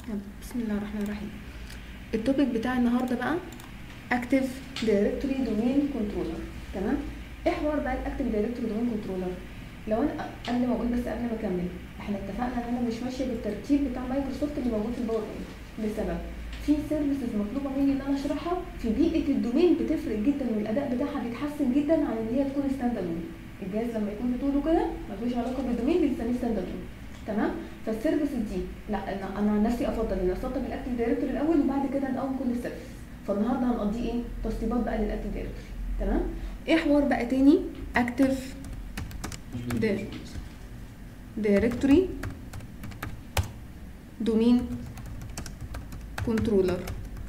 بسم الله الرحمن الرحيم التوبيك بتاع النهارده بقى اكتف دايركتوري دومين كنترولر تمام ايه حوار بقى الاكتف دايركتوري دومين كنترولر لو انا قبل ما اقول بس قبل ما اكمل احنا اتفقنا ان انا مش ماشيه بالترتيب بتاع مايكروسوفت اللي موجود في الباوربوينت لسبب في سيرفيسز مطلوبه مني ان انا اشرحها في بيئه الدومين بتفرق جدا والاداء بتاعها بيتحسن جدا عن ان هي تكون ستاند الون الجهاز لما يكون بطوله كده ملوش علاقه بالدومين بنسميه ستاند الون تمام فالسيرفيس دي لا انا انا عن نفسي افضل ان اسطب الاكتف دايركتوري الاول وبعد كده نقوم كل السيرفيس فالنهارده هنقضيه ايه تسطيبات بقى للاكتف دايركتوري تمام ايه حوار بقى تاني اكتف دايركتوري دومين كنترولر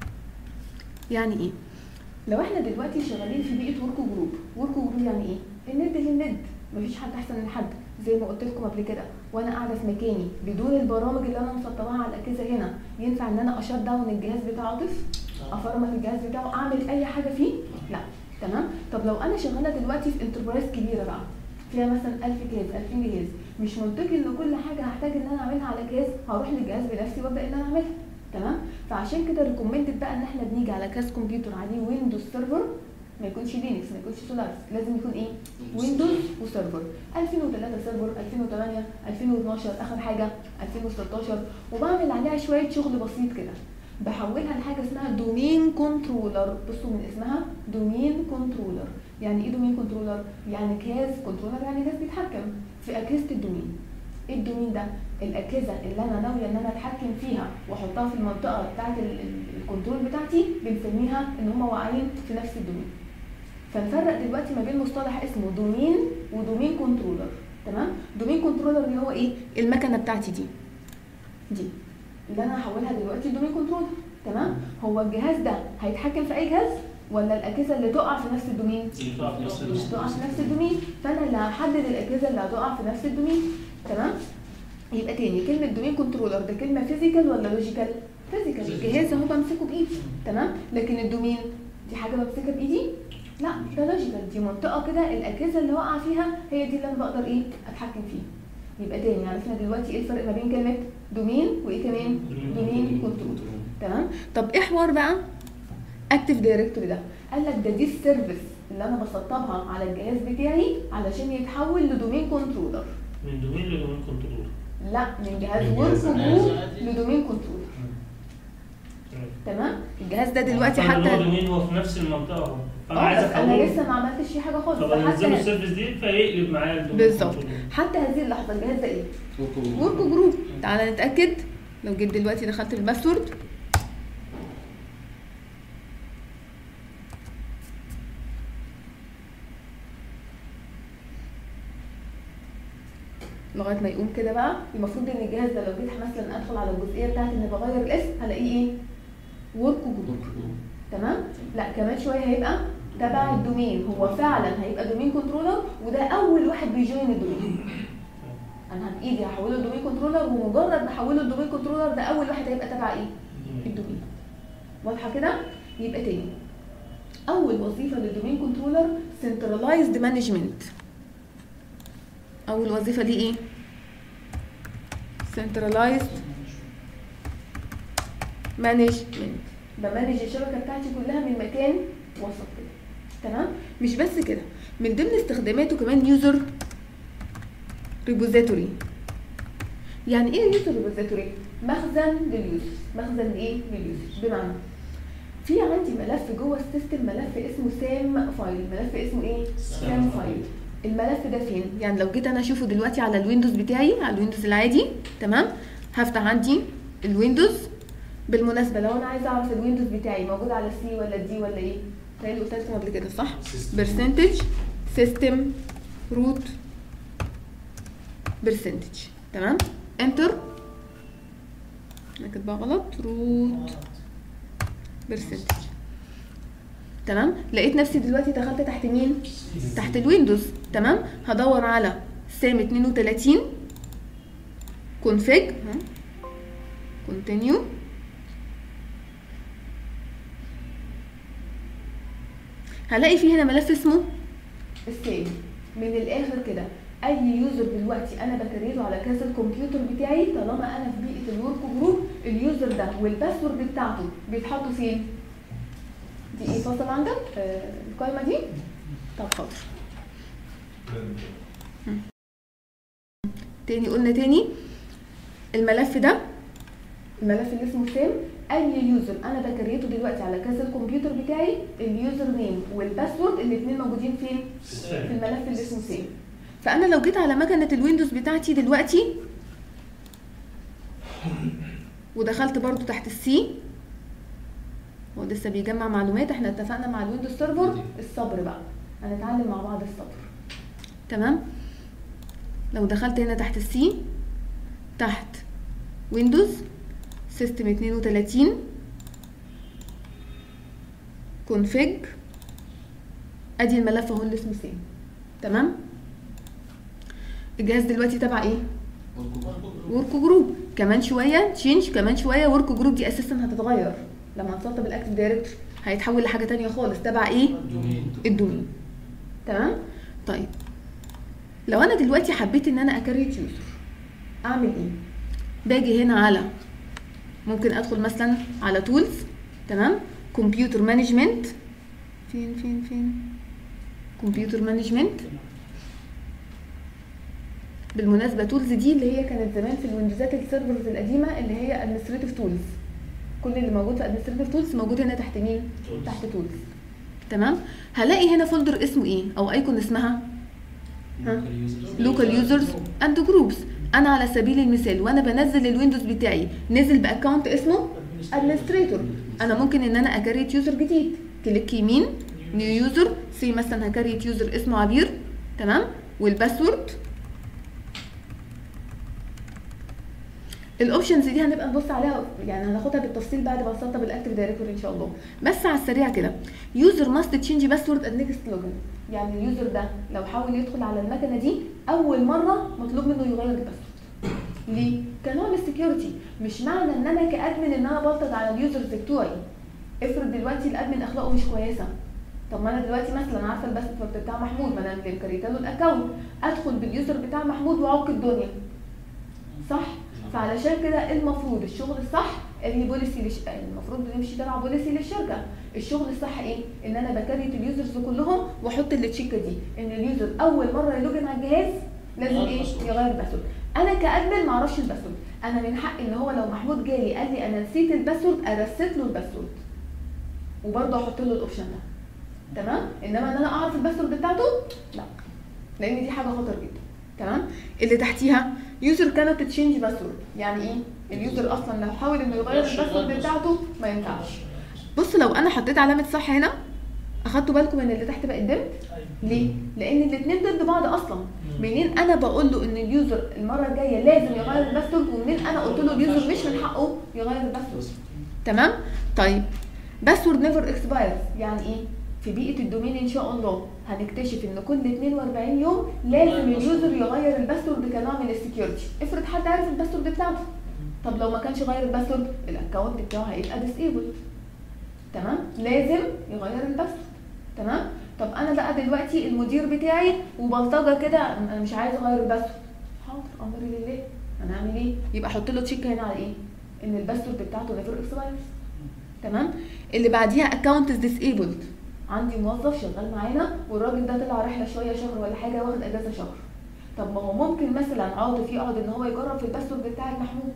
يعني ايه لو احنا دلوقتي شغالين في بيئه ورك جروب ورك جروب يعني ايه الند للند مفيش حد احسن من حد زي ما قلت لكم قبل كده وانا قاعده في مكاني بدون البرامج اللي انا مسطباها على الاجهزه هنا ينفع ان انا اشت داون الجهاز بتاع عاطف افرمت الجهاز بتاعه اعمل اي حاجه فيه لا تمام طب لو انا شغاله دلوقتي في انتربرايز كبيره بقى فيها مثلا 1000 جهاز 2000 جهاز مش منطقي ان كل حاجه هحتاج ان انا اعملها على جهاز هروح للجهاز بنفسي وابدا ان انا اعملها تمام فعشان كده ريكومندد بقى ان احنا بنيجي على كاس كمبيوتر عليه ويندوز سيرفر ما يكونش لينكس ما يكونش سولارس لازم يكون ايه ويندوز وسيرفر 2003 سيرفر 2008 2012 اخر حاجه 2016 وبعمل عليها شويه شغل بسيط كده بحولها لحاجه اسمها دومين كنترولر بصوا من اسمها دومين كنترولر يعني ايه دومين كنترولر يعني جهاز كنترولر يعني جهاز بيتحكم في اجهزه الدومين ايه الدومين ده الاجهزه اللي انا ناويه ان انا اتحكم فيها واحطها في المنطقه بتاعه الكنترول بتاعتي بنسميها ان هم واقعين في نفس الدومين فنفرق دلوقتي ما بين مصطلح اسمه دومين ودومين كنترولر تمام دومين كنترولر اللي هو ايه المكنه بتاعتي دي دي اللي انا هحولها دلوقتي لدومين كنترولر تمام هو الجهاز ده هيتحكم في اي جهاز ولا الاجهزه اللي تقع في نفس الدومين اللي تقع في نفس اللي تقع في نفس الدومين فانا اللي هحدد الاجهزه اللي هتقع في نفس الدومين تمام يبقى تاني كلمه دومين كنترولر ده كلمه فيزيكال ولا لوجيكال فيزيكال الجهاز اهو بمسكه بايدي تمام لكن الدومين دي حاجه بمسكها بايدي لا ده لوجيكال دي منطقه كده الاجهزه اللي واقعه فيها هي دي اللي انا بقدر ايه اتحكم فيها يبقى تاني عرفنا دلوقتي ايه الفرق ما بين كلمه دومين وايه كمان دومين كنترول تمام طب ايه حوار بقى اكتف دايركتوري ده قال لك ده دي السيرفيس اللي انا بسطبها على الجهاز بتاعي علشان يتحول لدومين كنترولر من دومين لدومين كنترول لا من جهاز من ورك جهاز جروب عادي. لدومين كنترولر تمام. تمام الجهاز ده دلوقتي طبعاً اللي هو حتى دومين هو في نفس المنطقه اهو فانا اه عايز بس انا احوله لسه ما عملتش فيه حاجه خالص فبنزله فحتى السيرفيس دي فيقلب معايا الدومين بالظبط كنترول. حتى هذه اللحظه الجهاز ده ايه ورك جروب تعالى نتاكد لو جيت دلوقتي دخلت بالباسورد لغايه ما يقوم كده بقى المفروض ان الجهاز ده لو جيت مثلا ادخل على الجزئيه بتاعت ان بغير الاسم هلاقيه ايه ورك جروب تمام لا كمان شويه هيبقى تبع الدومين هو فعلا هيبقى دومين كنترولر وده اول واحد بيجوين الدومين انا بايدي هحوله لدومين كنترولر ومجرد ما احوله لدومين كنترولر ده اول واحد هيبقى تبع ايه الدومين واضحه كده يبقى تاني اول وظيفه للدومين كنترولر سنترلايزد مانجمنت اول وظيفه دي ايه سنترلايزد مانجمنت بمانج الشبكه بتاعتي كلها من مكان وسط كده تمام مش بس كده من ضمن استخداماته كمان يوزر ريبوزيتوري يعني ايه يوزر ريبوزيتوري مخزن لليوزر مخزن لايه لليوزر بمعنى في عندي ملف جوه السيستم ملف اسمه سام فايل ملف اسمه ايه سام فايل الملف ده فين يعني لو جيت انا اشوفه دلوقتي على الويندوز بتاعي على الويندوز العادي تمام هفتح عندي الويندوز بالمناسبه لو انا عايزه اعرف الويندوز بتاعي موجود على سي ولا دي ولا ايه تهيألي قلت لكم قبل كده صح System. برسنتج سيستم روت برسنتج تمام انتر انا كاتباها غلط روت برسنتج تمام لقيت نفسي دلوقتي دخلت تحت مين تحت الويندوز تمام هدور على سام 32 config كونتينيو هلاقي في هنا ملف اسمه السام من الاخر كده اي يوزر دلوقتي انا بكريته على كاس الكمبيوتر بتاعي طالما انا في بيئه الورك جروب اليوزر ده والباسورد بتاعته بيتحطوا فين دي ايه فاصل عندك آه، القائمه دي طب حاضر تاني قلنا تاني الملف ده الملف اللي اسمه سام اي يوزر انا بكريته دلوقتي على كاس الكمبيوتر بتاعي اليوزر نيم والباسورد الاثنين موجودين فين في الملف اللي اسمه سيف فانا لو جيت على مكنه الويندوز بتاعتي دلوقتي ودخلت برضو تحت السي هو لسه بيجمع معلومات احنا اتفقنا مع الويندوز سيرفر الصبر بقى هنتعلم مع بعض الصبر تمام لو دخلت هنا تحت السي تحت ويندوز سيستم 32 كونفيج ادي الملف اهو اللي اسمه سيم تمام الجهاز دلوقتي تبع ايه ورك جروب كمان شويه تشينج كمان شويه ورك جروب دي اساسا هتتغير لما نسطب الاكتف دايركتوري هيتحول لحاجه تانية خالص تبع ايه الدومين تمام طيب لو انا دلوقتي حبيت ان انا اكريت يوزر اعمل ايه باجي هنا على ممكن ادخل مثلا على تولز تمام كمبيوتر مانجمنت فين فين فين كمبيوتر مانجمنت بالمناسبه تولز دي اللي هي كانت زمان في الويندوزات السيرفرز القديمه اللي هي ادمنستريتيف تولز كل اللي موجود في ادمنستريتيف تولز موجود هنا تحت مين Tools. تحت تولز تمام هلاقي هنا فولدر اسمه ايه او ايكون اسمها لوكال يوزرز اند جروبس انا على سبيل المثال وانا بنزل الويندوز بتاعي نزل باكونت اسمه ادمنستريتور انا ممكن ان انا اكريت يوزر جديد كليك يمين نيو يوزر سي مثلا هكريت يوزر اسمه عبير تمام والباسورد الاوبشنز دي هنبقى نبص عليها يعني هناخدها بالتفصيل بعد ما نسطب الاكتف دايركتوري ان شاء الله بس على السريع كده يوزر ماست تشينج باسورد ات نيكست لوجن يعني اليوزر ده لو حاول يدخل على المكنه دي اول مره مطلوب منه يغير الباسورد ليه؟ كنوع من السكيورتي مش معنى ان انا كادمن ان انا بلطج على اليوزرز بتوعي افرض دلوقتي الادمن اخلاقه مش كويسه طب ما انا دلوقتي مثلا عارفه الباسورد بتاع محمود ما انا اللي مكريته له الاكونت ادخل باليوزر بتاع محمود واعك الدنيا صح فعلشان كده المفروض الشغل الصح اللي بوليسي لش... المفروض بنمشي تبع بوليسي للشركه الشغل الصح ايه ان انا بكريت اليوزرز كلهم واحط التشيكه دي ان اليوزر اول مره يلوجن على الجهاز لازم يغير ايه الباسورد. يغير الباسورد انا كادمن ما اعرفش الباسورد انا من حقي ان هو لو محمود جالي قال لي انا نسيت الباسورد ارست له الباسورد وبرضه احط له الاوبشن ده تمام انما ان انا اعرف الباسورد بتاعته لا لان دي حاجه خطر جدا تمام اللي تحتيها يوزر كانت تشينج باسورد يعني ايه اليوزر اصلا لو حاول انه يغير يقدرش الباسورد يغير بتاعته ما ينفعش بص لو انا حطيت علامه صح هنا اخدتوا بالكم ان اللي تحت بقى قدمت ليه لان الاثنين ضد بعض اصلا منين انا بقول له ان اليوزر المره الجايه لازم يغير الباسورد ومنين انا قلت له اليوزر مش من حقه يغير الباسورد تمام طيب باسورد نيفر اكسبايرز يعني ايه في بيئه الدومين ان شاء الله هنكتشف ان كل 42 يوم لازم يغير اليوزر يغير الباسورد كنوع من السكيورتي افرض حد عارف الباسورد بتاعته طب لو ما كانش غير الباسورد الاكونت بتاعه هيبقى ديسيبل تمام لازم يغير الباسورد تمام طب انا بقى دلوقتي المدير بتاعي وبلطجه كده انا مش عايز اغير الباسورد حاضر امري لله انا اعمل ايه يبقى احط له تشيك هنا على ايه ان الباسورد بتاعته نيفر اكسبايرز تمام اللي بعديها اكونت از ديسيبلد عندي موظف شغال معانا والراجل ده طلع رحله شويه شهر ولا حاجه واخد اجازه شهر طب ما هو ممكن مثلا عاطف يقعد ان هو يجرب في الباسورد بتاع محمود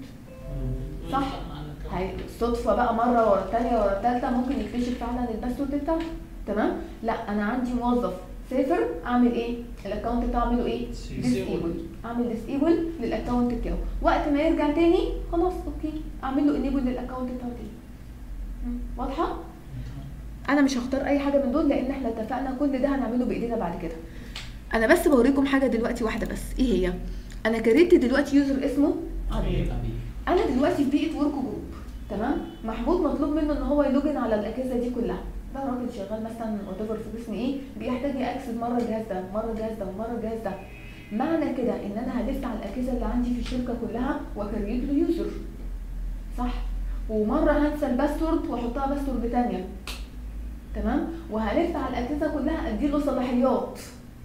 صح هي صدفه بقى مره ورا الثانيه ورا الثالثه ممكن يكتشف فعلا الباسورد بتاعته تمام لا انا عندي موظف سافر اعمل ايه الاكونت بتاعه اعمله ايه ديسيبل اعمل ديسيبل للاكونت بتاعه وقت ما يرجع تاني خلاص اوكي اعمل له انيبل للاكونت بتاعه تاني مم. واضحه انا مش هختار اي حاجه من دول لان احنا اتفقنا كل ده هنعمله بايدينا بعد كده انا بس بوريكم حاجه دلوقتي واحده بس ايه هي انا كريت دلوقتي يوزر اسمه عبير انا دلوقتي في بيئه ورك جروب تمام محمود مطلوب منه ان هو يلوجن على الاجهزه دي كلها ده راجل شغال مثلا وات في قسم ايه بيحتاج ياكسس مره الجهاز ده مره الجهاز ده ومره الجهاز ده معنى كده ان انا هلف على الاجهزه اللي عندي في الشركه كلها واكريت له يوزر صح ومره هنسى الباسورد واحطها باسورد تانية تمام وهلف على الاجهزه كلها اديله صلاحيات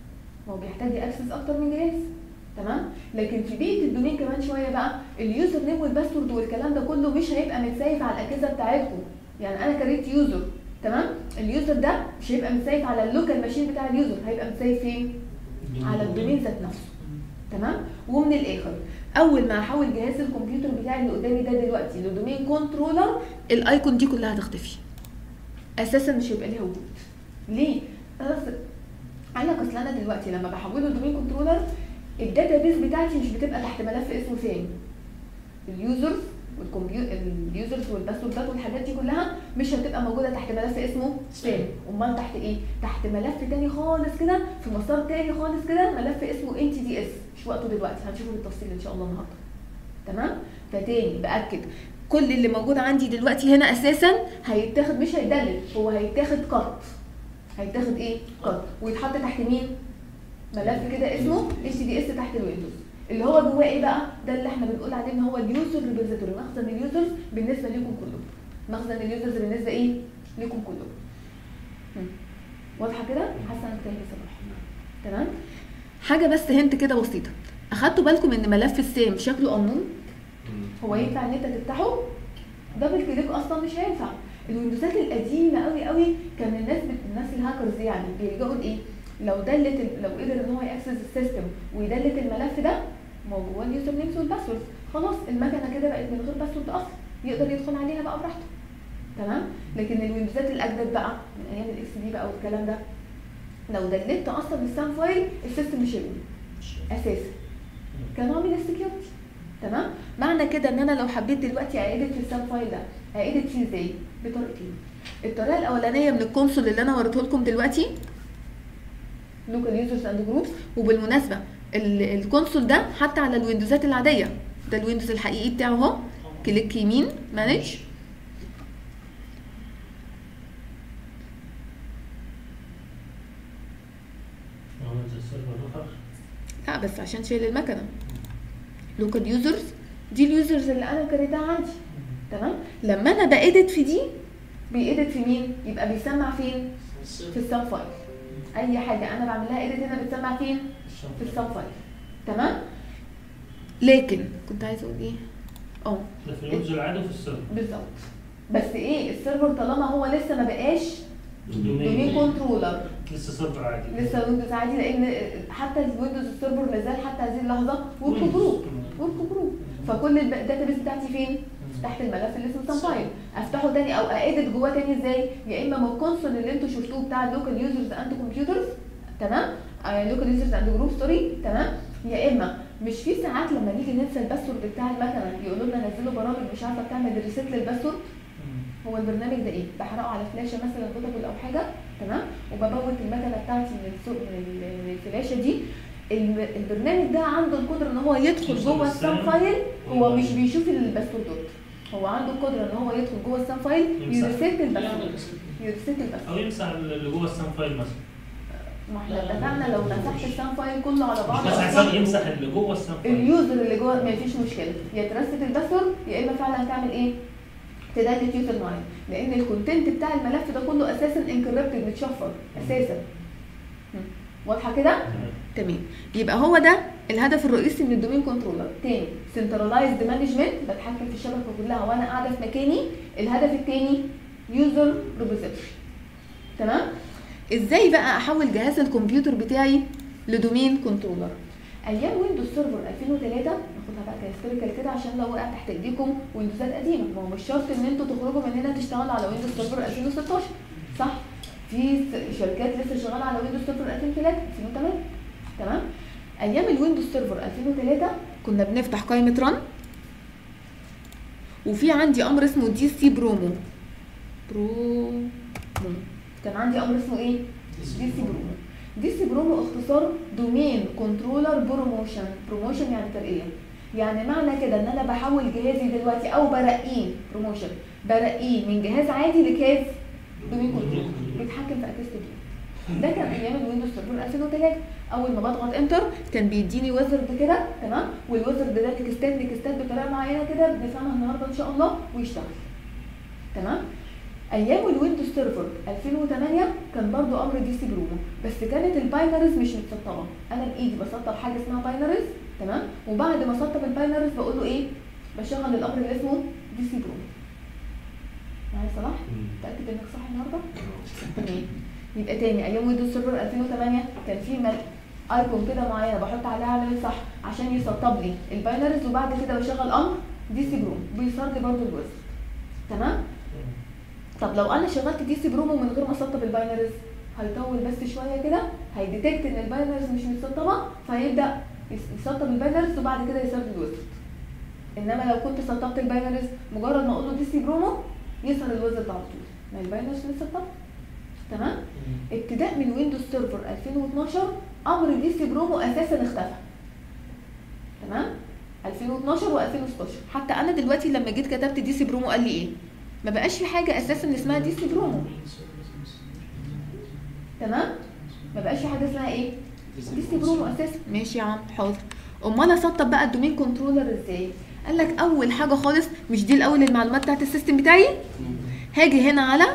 هو بيحتاج اكسس اكتر من جهاز تمام لكن في بيئه الدومين كمان شويه بقى اليوزر نيم والباسورد والكلام ده كله مش هيبقى متسيف على الاجهزه بتاعتكم يعني انا كريت يوزر تمام اليوزر ده مش هيبقى متسيف على اللوكال ماشين بتاع اليوزر هيبقى متسيف فين على الدومين ذات نفسه تمام ومن الاخر اول ما احول جهاز الكمبيوتر بتاعي اللي قدامي ده دلوقتي لدومين كنترولر الايكون دي كلها هتختفي اساسا مش هيبقى ليها وجود ليه أصل- قال لك اصل انا دلوقتي لما بحوله لدومين كنترولر الداتا بيس بتاعتي مش بتبقى تحت ملف اسمه سام اليوزرز والكمبيوتر اليوزرز والباسوردات والحاجات دي كلها مش هتبقى موجوده تحت ملف اسمه سام امال تحت ايه تحت ملف تاني خالص كده في مسار تاني خالص كده ملف اسمه ان تي دي اس مش وقته دلوقتي هنشوفه بالتفصيل ان شاء الله النهارده تمام فتاني باكد كل اللي موجود عندي دلوقتي هنا اساسا هيتاخد مش هيدلل هو هيتاخد كارت هيتاخد ايه كارت ويتحط تحت مين ملف كده اسمه اتش دي اس تحت الويندوز اللي هو جواه ايه بقى ده اللي احنا بنقول عليه ان هو اليوزر ريبوزيتوري مخزن اليوزرز بالنسبه ليكم كلكم مخزن اليوزرز بالنسبه ايه ليكم كلكم هم. واضحه كده حاسه انا كتابي صراحه تمام حاجه بس هنت كده بسيطه اخدتوا بالكم ان ملف السام شكله قانون هو ينفع ان انت تفتحه دبل كليك اصلا مش هينفع الويندوزات القديمه قوي قوي كان الناس بت... الناس الهاكرز يعني بيلجأوا لايه لو دلت ال... لو قدر ان هو ياكسس السيستم ويدلت الملف ده ما هو جواه اليوزر نيمز والباسورد خلاص المكنه كده بقت من غير باسورد اصلا يقدر يدخل عليها بقى براحته تمام لكن الويندوزات الاجدد بقى من ايام الاكس بي بقى والكلام ده لو دلت اصلا السام فايل السيستم مش هيقوم اساسا كنوع من السكيورتي تمام معنى كده ان انا لو حبيت دلوقتي اعيدت في السام فايل ده اعيدت فيه ازاي بطريقتين الطريقه الاولانيه من الكونسول اللي انا وريته لكم دلوقتي لوكال يوزرز اند جروبس وبالمناسبه ال- الكونسول ده حتى على الويندوزات العاديه ده الويندوز الحقيقي بتاعه اهو كليك يمين مانج عمل زي السيرفر الاخر لا بس عشان شايل المكنه لوكال يوزرز دي اليوزرز اللي انا كريتها عندي تمام لما انا بايدت في دي بيأدت في مين يبقى بيسمع فين في السب فايل اي حاجه انا بعملها ايديت هنا بتسمع فين في السب فايل تمام لكن كنت عايزه اقول ايه اه ده في الويندوز العادي وفي السيرفر بالظبط بس ايه السيرفر طالما هو لسه ما بقاش دومين كنترولر لسه سيرفر عادي لسه ويندوز عادي لان حتى الويندوز السيرفر ما زال حتى هذه اللحظه ورك جروب ورك جروب فكل الداتا بيس بتاعتي فين؟ تحت الملف اللي اسمه سام فايل افتحه تاني او اادت جواه تاني ازاي؟ يا اما من الكونسول اللي انتوا شفتوه بتاع اللوكال يوزرز اند كمبيوترز تمام؟ لوكال يوزرز اند جروب سوري تمام؟ يا اما مش في ساعات لما نيجي ننسى الباسورد بتاع المكنه يقولوا لنا نزلوا برامج مش عارفه بتعمل ريسيت للباسورد هو البرنامج ده ايه؟ بحرقه على فلاشه مثلا بوتابل او حاجه تمام؟ وبموت المكنه بتاعتي من السوق من ال- من الفلاشه دي الم- البرنامج ده عنده القدره ان هو يدخل يوصل جوه السام للسام. فايل هو مش بيشوف الباسوردات هو عنده القدره ان هو يدخل جوه السام فايل يمسح. يريسيت الباسورد يريسيت او الباسورد يمسح اللي جوه السام فايل مثلا ما احنا اتفقنا لو مسحت السام فايل كله على مش بعضه مسح أصلاً، حساب يمسح اللي جوه السام فايل اليوزر اللي جوه ما فيش مشكله يا ترست الباسورد يا اما فعلا تعمل ايه؟ تدلت يوزر معين لان الكونتنت بتاع الملف ده كله اساسا انكربتد متشفر اساسا هم. واضحه كده؟ تمام. تمام يبقى هو ده الهدف الرئيسي من الدومين كنترولر تاني سنترلايزد مانجمنت بتحكم في الشبكه كلها وانا قاعده في مكاني الهدف التاني يوزر ريبوزيتوري تمام ازاي بقى احول جهاز الكمبيوتر بتاعي لدومين كنترولر ايام ويندوز سيرفر 2003 ناخدها بقى كهيستوريكال كده عشان لو وقع تحت ايديكم ويندوزات قديمه ما هو مش شرط ان انتوا تخرجوا من هنا تشتغلوا على ويندوز سيرفر 2016 صح في س- شركات لسه شغاله على ويندوز سيرفر 2003 2008 تمام ايام الويندوز سيرفر 2003 كنا بنفتح قائمه ران وفي عندي امر اسمه دي سي برومو برومو كان عندي امر اسمه ايه دي سي برومو دي سي برومو اختصار دومين كنترولر بروموشن بروموشن يعني ترقيه يعني معنى كده ان انا بحول جهازي دلوقتي او برقيه بروموشن برقيه من جهاز عادي لجهاز دومين كنترولر بيتحكم في اجهزه الدومين ده كان ايام الويندوز سيرفر 2003 اول ما بضغط انتر كان بيديني ويزرد كده تمام والويزرد ده تكستات تكستات بطريقه معينه كده بنفهمها النهارده ان شاء الله ويشتغل تمام ايام الويندوز سيرفر 2008 كان برضو امر دي سي برومو بس كانت الباينرز مش متسطبه انا بايدي بسطب حاجه اسمها باينرز تمام وبعد ما اسطب الباينرز بقول له ايه بشغل الامر اللي اسمه دي سي برومو معايا صلاح متاكد انك صح النهارده تمام يبقى تاني ايام ويندوز سيرفر 2008 كان في مل- ايكون كده معينه بحط عليها علامه صح عشان يسطب لي الباينرز وبعد كده بشغل امر دي سي بروم بيسرد لي برضه الوزن تمام طب لو انا شغلت دي سي برومو من غير ما اسطب الباينرز هيطول بس شويه كده هيديتكت ان الباينرز مش متسطبه فهيبدا يس- يسطب الباينرز وبعد كده يسرد الوزن انما لو كنت سطبت الباينرز مجرد ما اقول له دي سي برومو يسرد الوزن على طول ما الباينرز متسطبه تمام ابتداء من ويندوز سيرفر 2012 امر دي سي برومو اساسا اختفى تمام 2012 و2016 حتى انا دلوقتي لما جيت كتبت دي سي برومو قال لي ايه ما بقاش في حاجه اساسا اسمها دي سي برومو تمام ما بقاش في حاجه اسمها ايه دي سي برومو اساسا ماشي يا عم حاضر امال اسطب بقى الدومين كنترولر ازاي قال لك اول حاجه خالص مش دي الاول المعلومات بتاعت السيستم بتاعي هاجي هنا على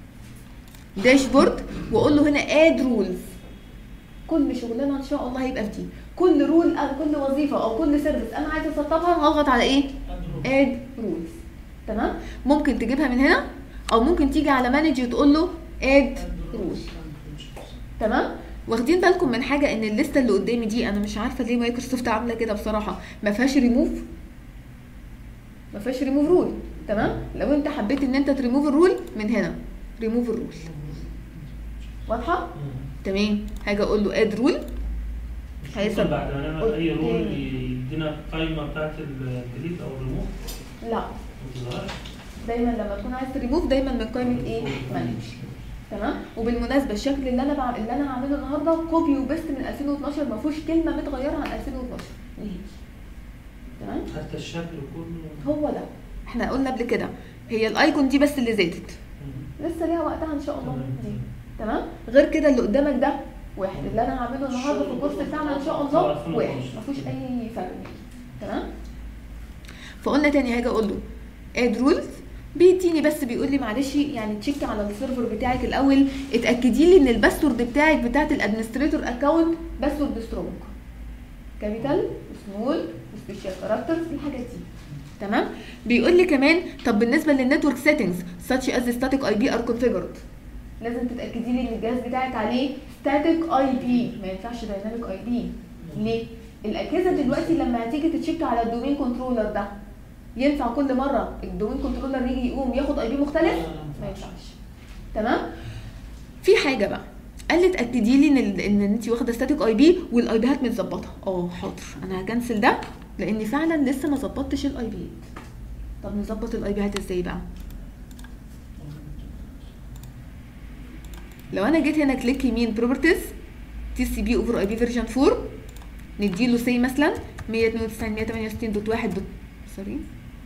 داشبورد واقول له هنا اد رولز كل شغلانه ان شاء الله هيبقى في دي كل رول او كل وظيفه او كل سيرفيس انا عايزه اسطبها هضغط على ايه اد رولز تمام ممكن تجيبها من هنا او ممكن تيجي على مانج وتقول له اد رول تمام واخدين بالكم من حاجه ان الليسته اللي قدامي دي انا مش عارفه ليه مايكروسوفت عامله كده بصراحه ما فيهاش ريموف ما فيهاش ريموف رول تمام لو انت حبيت ان انت تريموف الرول من هنا ريموف الرول واضحه تمام هاجي اقول له اد رول مش هيسمع. ممكن بعد ما نعمل قلت اي رول تاني. يدينا القايمه بتاعت الديليت او الريموف لا ما تظهرش دايما لما تكون عايز تريموف دايما من قائمه ايه مانج تمام وبالمناسبه الشكل اللي انا بعمل اللي انا هعمله النهارده كوبي وبيست من 2012 ما فيهوش كلمه متغيره عن 2012 نهائي تمام حتى الشكل كله هو ده احنا قلنا قبل كده هي الايكون دي بس اللي زادت مم. لسه ليها وقتها ان شاء الله تمام. دي تمام غير كده اللي قدامك ده واحد اللي انا هعمله النهارده في الكورس بتاعنا ان شاء الله واحد ما فيهوش اي فرق تمام فقلنا تاني هاجي اقول له اد رولز بيديني بس بيقول لي معلش يعني تشيك على السيرفر بتاعك الاول اتاكدي لي ان الباسورد بتاعك بتاعت الادمنستريتور اكونت باسورد سترونج كابيتال وسمول وسبيشال كاركترز الحاجات دي تمام بيقول لي كمان طب بالنسبه للنتورك سيتنجز such as static IP are configured لازم تتاكدي لي ان الجهاز بتاعك عليه static IP ما ينفعش dynamic IP ليه الاجهزه دلوقتي لما هتيجي تتشيك على الدومين كنترولر ده ينفع كل مره الدومين كنترولر يجي يقوم ياخد اي بي مختلف ما ينفعش تمام في حاجه بقى قال لي اتاكدي لي ان ال- ان انت واخده ستاتيك اي بي والاي بيهات متظبطه اه حاضر انا هكنسل ده لاني فعلا لسه ما ظبطتش الاي بي طب نظبط الاي بيهات ازاي بقى لو انا جيت هنا كليك يمين بروبرتيز تي سي بي اوفر اي بي فيرجن 4 نديله سي مثلا 192 168 دوت 1 دوت سوري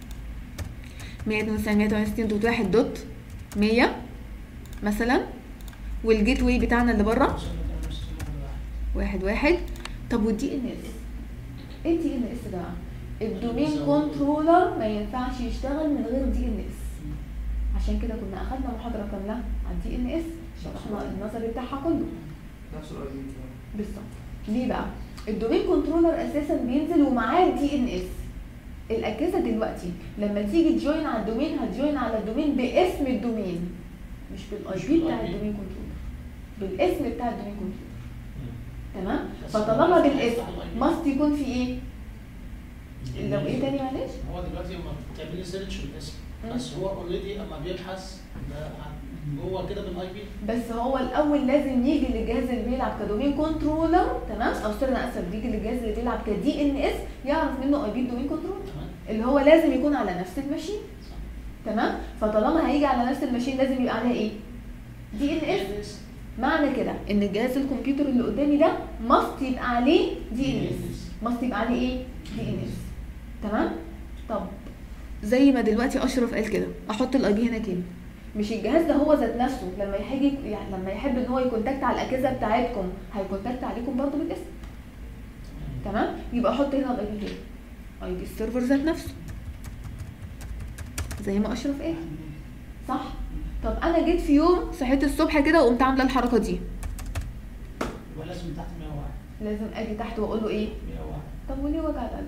192 168 دوت 1 دوت 100 مثلا والجيت واي بتاعنا اللي بره واحد واحد طب والدي ان اس ايه الدي ان اس ده بقى؟ الدومين كنترولر ما ينفعش يشتغل من غير دي ان اس عشان كده كنا اخدنا محاضره كامله على الدي ان اس شرحنا النظري بتاعها كله نفس الاي دي بالظبط ليه بقى الدومين كنترولر اساسا بينزل ومعاه الدي ان اس الاجهزه دلوقتي لما تيجي تجوين على الدومين هتجوين على الدومين باسم الدومين مش بالاي مش بي بتاع بالIP. الدومين كنترولر بالاسم بتاع الدومين كنترولر تمام بس فطالما هو بالاسم يفتح ال IP. ماست يكون في ايه لو ايه تاني معلش هو دلوقتي لما بتعملي سيرش بالاسم مم. بس هو اوريدي اما بيبحث ده عن- جوه كده بالاي بي بس هو الاول لازم يجي للجهاز اللي بيلعب كدومين كنترولر تمام او سوري انا اسف بيجي للجهاز اللي بيلعب كدي ان اس يعرف منه اي بي الدومين كنترولر تمام اللي هو لازم يكون على نفس الماشين صح. تمام فطالما هيجي على نفس الماشين لازم يبقى عليها ايه دي ان اس معنى كده ان جهاز الكمبيوتر اللي قدامي ده ماست يبقى عليه دي ان اس ماست يبقى عليه ايه دي ان اس تمام طب زي ما دلوقتي اشرف قال كده احط الاي بي هنا كام مش الجهاز ده هو ذات نفسه لما يحب يعني لما يحب ان هو يكونتاكت على الاجهزه بتاعتكم هيكونتاكت عليكم برضه بالاسم تمام يبقى احط هنا الاي بي كام اي بي السيرفر ذات نفسه زي ما اشرف قال صح طب انا جيت في يوم صحيت الصبح كده وقمت عامله الحركه دي يبقى لازم من تحت 101 لازم اجي تحت واقول له ايه 101 طب وليه وجع القلب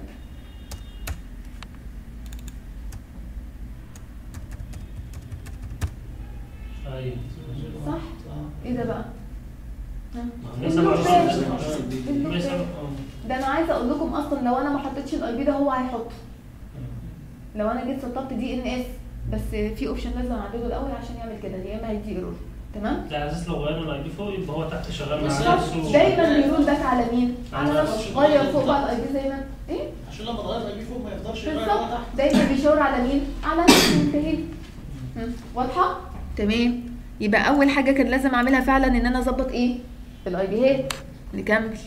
ايوه صح؟ اه ايه ده بقى ها؟ ما هي سبعة اللوب وعشرين. اللوب هي سبعة- ده. اه. ده انا عايزه اقول لكم اصلا لو انا ما حطيتش الاي بي ده هو هيحطه لو انا جيت سطبت دي ان اس بس في اوبشن لازم اعدله الاول عشان يعمل كده يا اما هيدي ايرور تمام ده على اساس لو غيرنا الاي بي فوق يبقى هو تحت شغال مع بالظبط. نفسه دايما بيرول باك على مين على على نفسه نفسه. غير فوق بقى الاي بي زي ما ايه عشان لما تغير الاي بي فوق ما يقدرش يغير بقى بالظبط تحت دايما بيشاور على مين على نفسه انتهينا مم. واضحه تمام يبقى اول حاجه كان لازم اعملها فعلا ان انا اظبط ايه الاي بيهات نكمل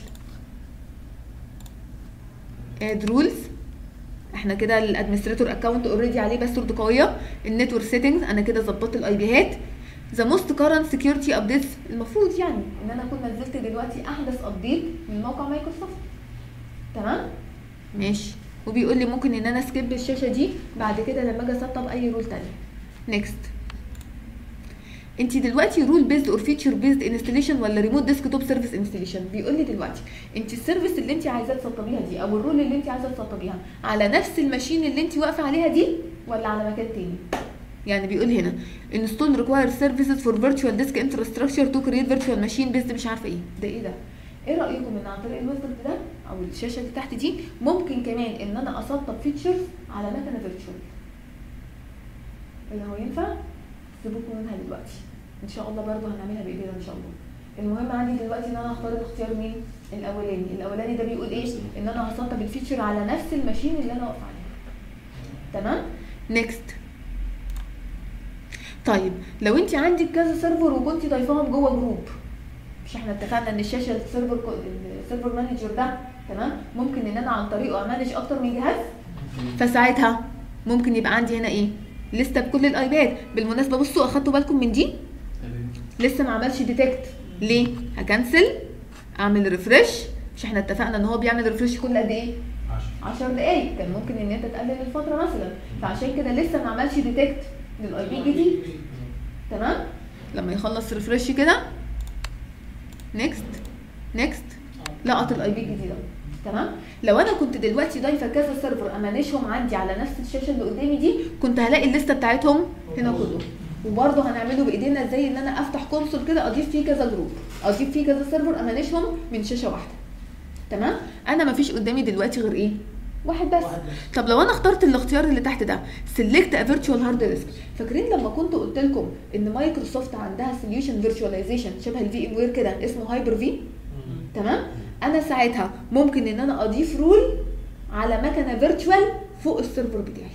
اد رولز احنا كده الادمنستريتور اكونت اوريدي عليه باسورد قويه النتورك سيتنجز انا كده ظبطت الاي بيهات ذا موست كارنت سكيورتي ابديتس المفروض يعني ان انا اكون نزلت دلوقتي احدث ابديت من موقع مايكروسوفت تمام ماشي وبيقول لي ممكن ان انا سكيب الشاشه دي بعد كده لما اجي اسطب اي رول تانية نيكست انت دلوقتي رول بيزد اور فيتشر بيزد انستليشن ولا ريموت ديسك توب سيرفيس انستليشن بيقول لي دلوقتي انت السيرفيس اللي انت عايزاه تسطبيها دي او الرول اللي انت عايزاه تسطبيها على نفس الماشين اللي انت واقفه عليها دي ولا على مكان تاني يعني بيقول هنا install require services for virtual disk infrastructure to create virtual machine based مش عارفه ايه ده ايه ده ايه رايكم ان عن طريق الويزدم ده او الشاشه اللي تحت دي ممكن كمان ان انا اسطب فيتشرز على مكنه فيرتشوال اللي هو ينفع سيبوكم منها دلوقتي ان شاء الله برضو هنعملها بايدينا ان شاء الله المهم عندي دلوقتي ان انا هختار الاختيار مين الاولاني الاولاني ده بيقول ايه ان انا هسطب الفيتشر على نفس الماشين اللي انا واقفه عليها تمام نيكست طيب لو انت عندك كذا سيرفر وكنت ضايفاهم جوه جروب مش احنا اتفقنا ان الشاشه السيرفر السيرفر مانجر ده تمام ممكن ان انا عن طريقه امانج اكتر من جهاز فساعتها ممكن يبقى عندي هنا ايه لسته بكل الايباد بالمناسبه بصوا اخدتوا بالكم من دي لسه ما عملش ديتكت ليه هكنسل اعمل ريفرش مش احنا اتفقنا ان هو بيعمل ريفرش كل قد ايه 10 دقايق كان ممكن ان انت تقلل الفتره مثلا فعشان كده لسه ما عملش ديتكت للاي بي الجديد تمام لما يخلص ريفرش كده نيكست نيكست لقط الاي بي الجديده تمام لو انا كنت دلوقتي ضايفه كذا سيرفر امانجهم عندي على نفس الشاشه اللي قدامي دي كنت هلاقي الليسته بتاعتهم هنا كله وبرضه هنعمله بايدينا ازاي ان انا افتح كونسول كده اضيف فيه كذا جروب اضيف فيه كذا سيرفر امانجهم من شاشه واحده تمام انا مفيش قدامي دلوقتي غير ايه واحد بس واحد بس. طب لو انا اخترت الاختيار اللي تحت ده سيلكت ا فيرتشوال هارد ديسك فاكرين لما كنت قلت لكم ان مايكروسوفت عندها سوليوشن فيرتشواليزيشن شبه الفي ام وير كده اسمه هايبر في تمام انا ساعتها ممكن ان انا اضيف رول على مكنه فيرتشوال فوق السيرفر بتاعي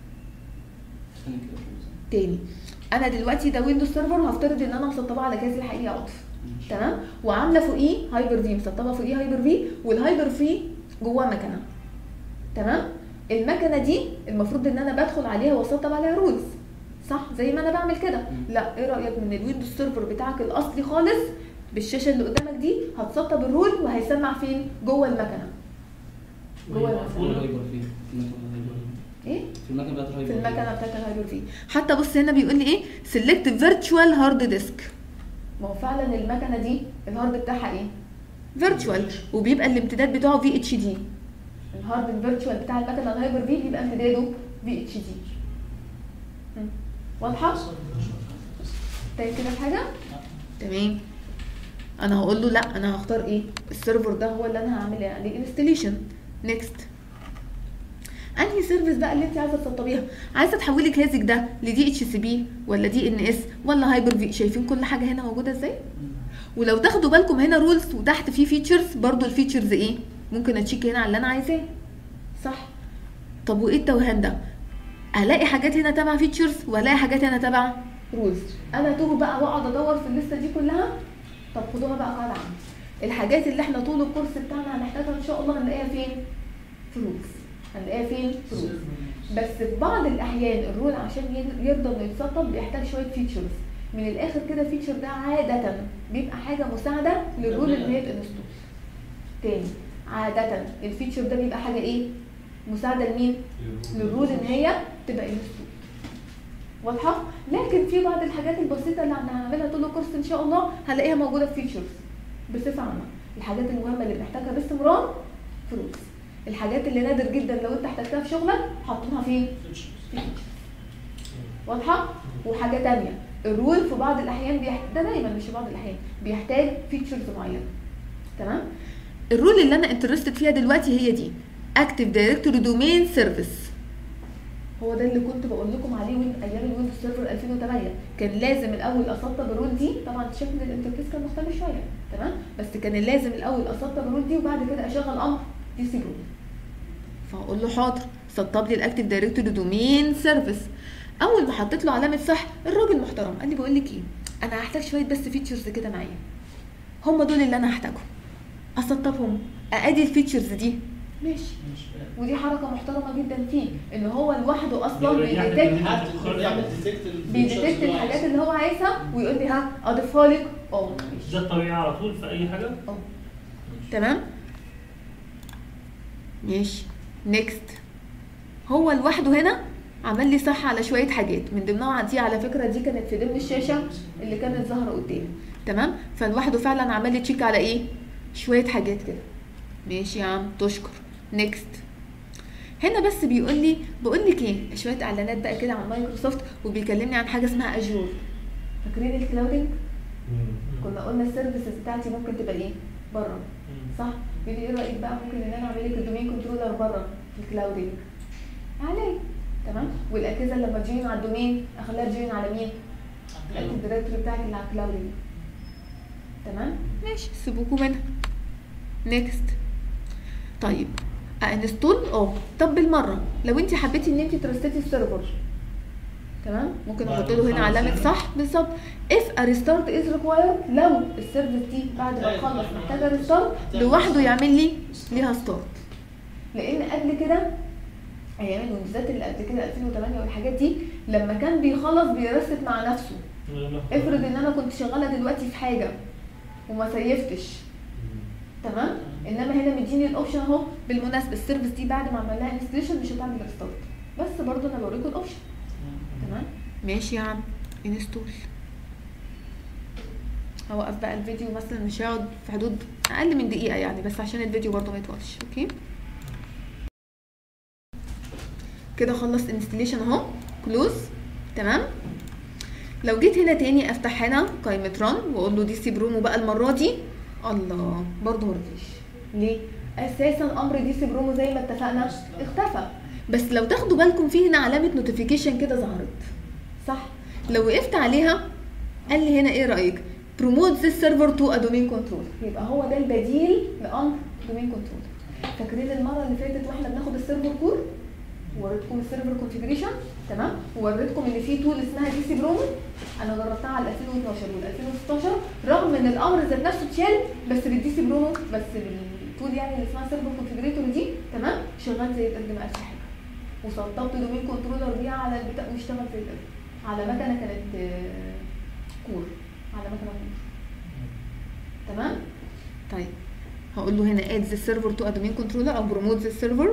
تاني انا دلوقتي ده ويندوز سيرفر هفترض ان انا مسطبه على جهازي الحقيقي عطف تمام وعامله فوقيه هايبر في مسطبه فوقيه هايبر في والهايبر في جواه مكنه تمام المكنه دي المفروض ان انا بدخل عليها واسطب عليها رولز صح زي ما انا بعمل كده لا ايه رايك من الويندوز سيرفر بتاعك الاصلي خالص بالشاشه اللي قدامك دي هتسطب الرول وهيسمع فين جوه المكنه جوه المكنه ايه في المكنه بتاعت في المكنه بتاعت الهايبر في حتى بص هنا بيقول لي ايه سيلكت فيرتشوال هارد ديسك ما هو فعلا المكنه دي الهارد بتاعها ايه فيرتشوال وبيبقى الامتداد بتاعه في اتش دي الهارد الفيرتشوال بتاع المكنه الهايبر في بيبقى امتداده في اتش دي واضحه طيب كده في حاجه تمام انا هقول له لا انا هختار ايه السيرفر ده هو اللي انا هعمل عليه انستليشن نيكست انهي سيرفيس بقى اللي انت عايزه تسطبيها عايزه تحولي جهازك ده لدي اتش سي بي ولا دي ان اس ولا هايبر في شايفين كل حاجه هنا موجوده ازاي ولو تاخدوا بالكم هنا رولز وتحت في فيتشرز برضو الفيتشرز ايه ممكن اتشيك هنا على اللي انا عايزاه صح طب وايه التوهان ده هلاقي حاجات هنا تبع فيتشرز وهلاقي حاجات هنا تبع رولز انا توه بقى واقعد ادور في الليسته دي كلها طب خدوها بقى قاعده عامه الحاجات اللي احنا طول الكورس بتاعنا هنحتاجها ان شاء الله هنلاقيها فين في رولز هنلاقيها فين في رولز بس في بعض الاحيان الرول عشان ي- يرضى انه يتسطب بيحتاج شويه فيتشرز من الاخر كده فيتشر ده عاده بيبقى حاجه مساعده للرول ان هي تنستول تاني عاده الفيتشر ده بيبقى حاجه ايه مساعده لمين للرول ان هي تبقى انستول واضحه لكن في بعض الحاجات البسيطه اللي هنعملها طول الكورس ان شاء الله هنلاقيها موجوده في فيتشرز بصفه عامه الحاجات المهمه اللي بنحتاجها باستمرار فلوس الحاجات اللي نادر جدا لو انت احتاجتها في شغلك حاطينها فين في features. واضحه وحاجه تانية الرول في بعض الاحيان بيحتاج ده دايما مش في بعض الاحيان بيحتاج فيتشرز معينه تمام الرول اللي انا انترستد فيها دلوقتي هي دي اكتف دايركتوري دومين سيرفيس هو ده اللي كنت بقول لكم عليه وين ايام الويندوز سيرفر 2008 كان لازم الاول اسطب الرول دي طبعا شكل الانترفيس كان مختلف شويه تمام بس كان لازم الاول اسطب الرول دي وبعد كده اشغل امر دي سي رول فاقول له حاضر سطب لي الاكتف دايركتوري دومين سيرفيس اول ما حطيت له علامه صح الراجل محترم قال لي بقول لك ايه انا هحتاج شويه بس فيتشرز كده معايا هم دول اللي انا هحتاجهم اسطبهم ادي الفيتشرز دي ماشي مش فاهم. ودي حركه محترمه جدا فيه ان هو لوحده اصلا بيريحك بيديتكت إن حد تدخل يعمل يعني. ديتكت ال- بيديتكت features اللي هو الحاجات عايزها. اللي هو عايزها ويقول لي ها اضيفها لك اه ماشي ده الطبيعي على طول في اي حاجه اه تمام ماشي نيكست هو لوحده هنا عمل لي صح على شويه حاجات من ضمنها دي على فكره دي كانت في ضمن الشاشه اللي كانت ظاهره قدامي تمام فلوحده فعلا عمل لي تشيك على ايه شويه حاجات كده ماشي يا عم تشكر نيكست هنا بس بيقول لي بقول لك ايه شويه اعلانات بقى كده عن مايكروسوفت وبيكلمني عن حاجه اسمها اجور فاكرين الكلاودنج كنا قلنا السيرفيسز بتاعتي ممكن تبقى ايه بره صح بيقول لي ايه رايك بقى ممكن ان انا اعمل لك الدومين كنترولر بره في الكلاودنج علي تمام والاجهزه لما تجين على الدومين اخليها تجين على مين الاكتف دايركتوري بتاعك اللي على الكلاودنج تمام ماشي سيبوكوا منها نيكست طيب انستول اه طب بالمره لو انت حبيتي ان انت ترستي السيرفر تمام ممكن بعد احط له هنا ما علامه يخلص صح بالظبط if a restart is required لو السيرفيس دي بعد ما تخلص محتاجه ريستارت لوحده يعمل لي ليها ستارت لان قبل كده ايام الويندوزات اللي قبل كده 2008 والحاجات دي لما كان بيخلص بيرست مع نفسه افرض ان انا كنت شغاله دلوقتي في حاجه وما سيفتش تمام انما هنا مديني الاوبشن اهو بالمناسبه السيرفيس دي بعد ما عمل لها انستليشن مش هتعمل ريستارت بس برضو انا بوريكم الاوبشن تمام ماشي يا عم انستول هوقف بقى الفيديو مثلا مش هيقعد في حدود اقل من دقيقه يعني بس عشان الفيديو برضو ما يطولش اوكي كده خلص انستليشن اهو كلوز تمام لو جيت هنا تاني افتح هنا قائمه ران واقول له دي سي برومو بقى المره دي الله برضو مرضيش ليه اساسا امر دي سي برومو زي ما اتفقنا اختفى بس لو تاخدوا بالكم في هنا علامه نوتيفيكيشن كده ظهرت صح لو وقفت عليها قال لي هنا ايه رايك promote this server to a domain controller يبقى هو ده البديل لامر domain controller فاكرين المره اللي فاتت واحنا بناخد السيرفر كور وريتكم السيرفر كونفيجريشن تمام ووريتكم ان في تول اسمها دي سي برومو انا جربتها على 2012 وال 2016 رغم ان الامر ذات نفسه اتشال بس بالدي سي برومو بس بالتول يعني اللي اسمها سيرفر كونفيجريتور دي تمام شغال زي القرد ما قالش حاجه وسطبت دومين كنترولر بيها على البتاع واشتغل زي القرد على مكنه كانت آه، كور على مكنه كور تمام طيب هقول له هنا add the server to a domain controller او promote the server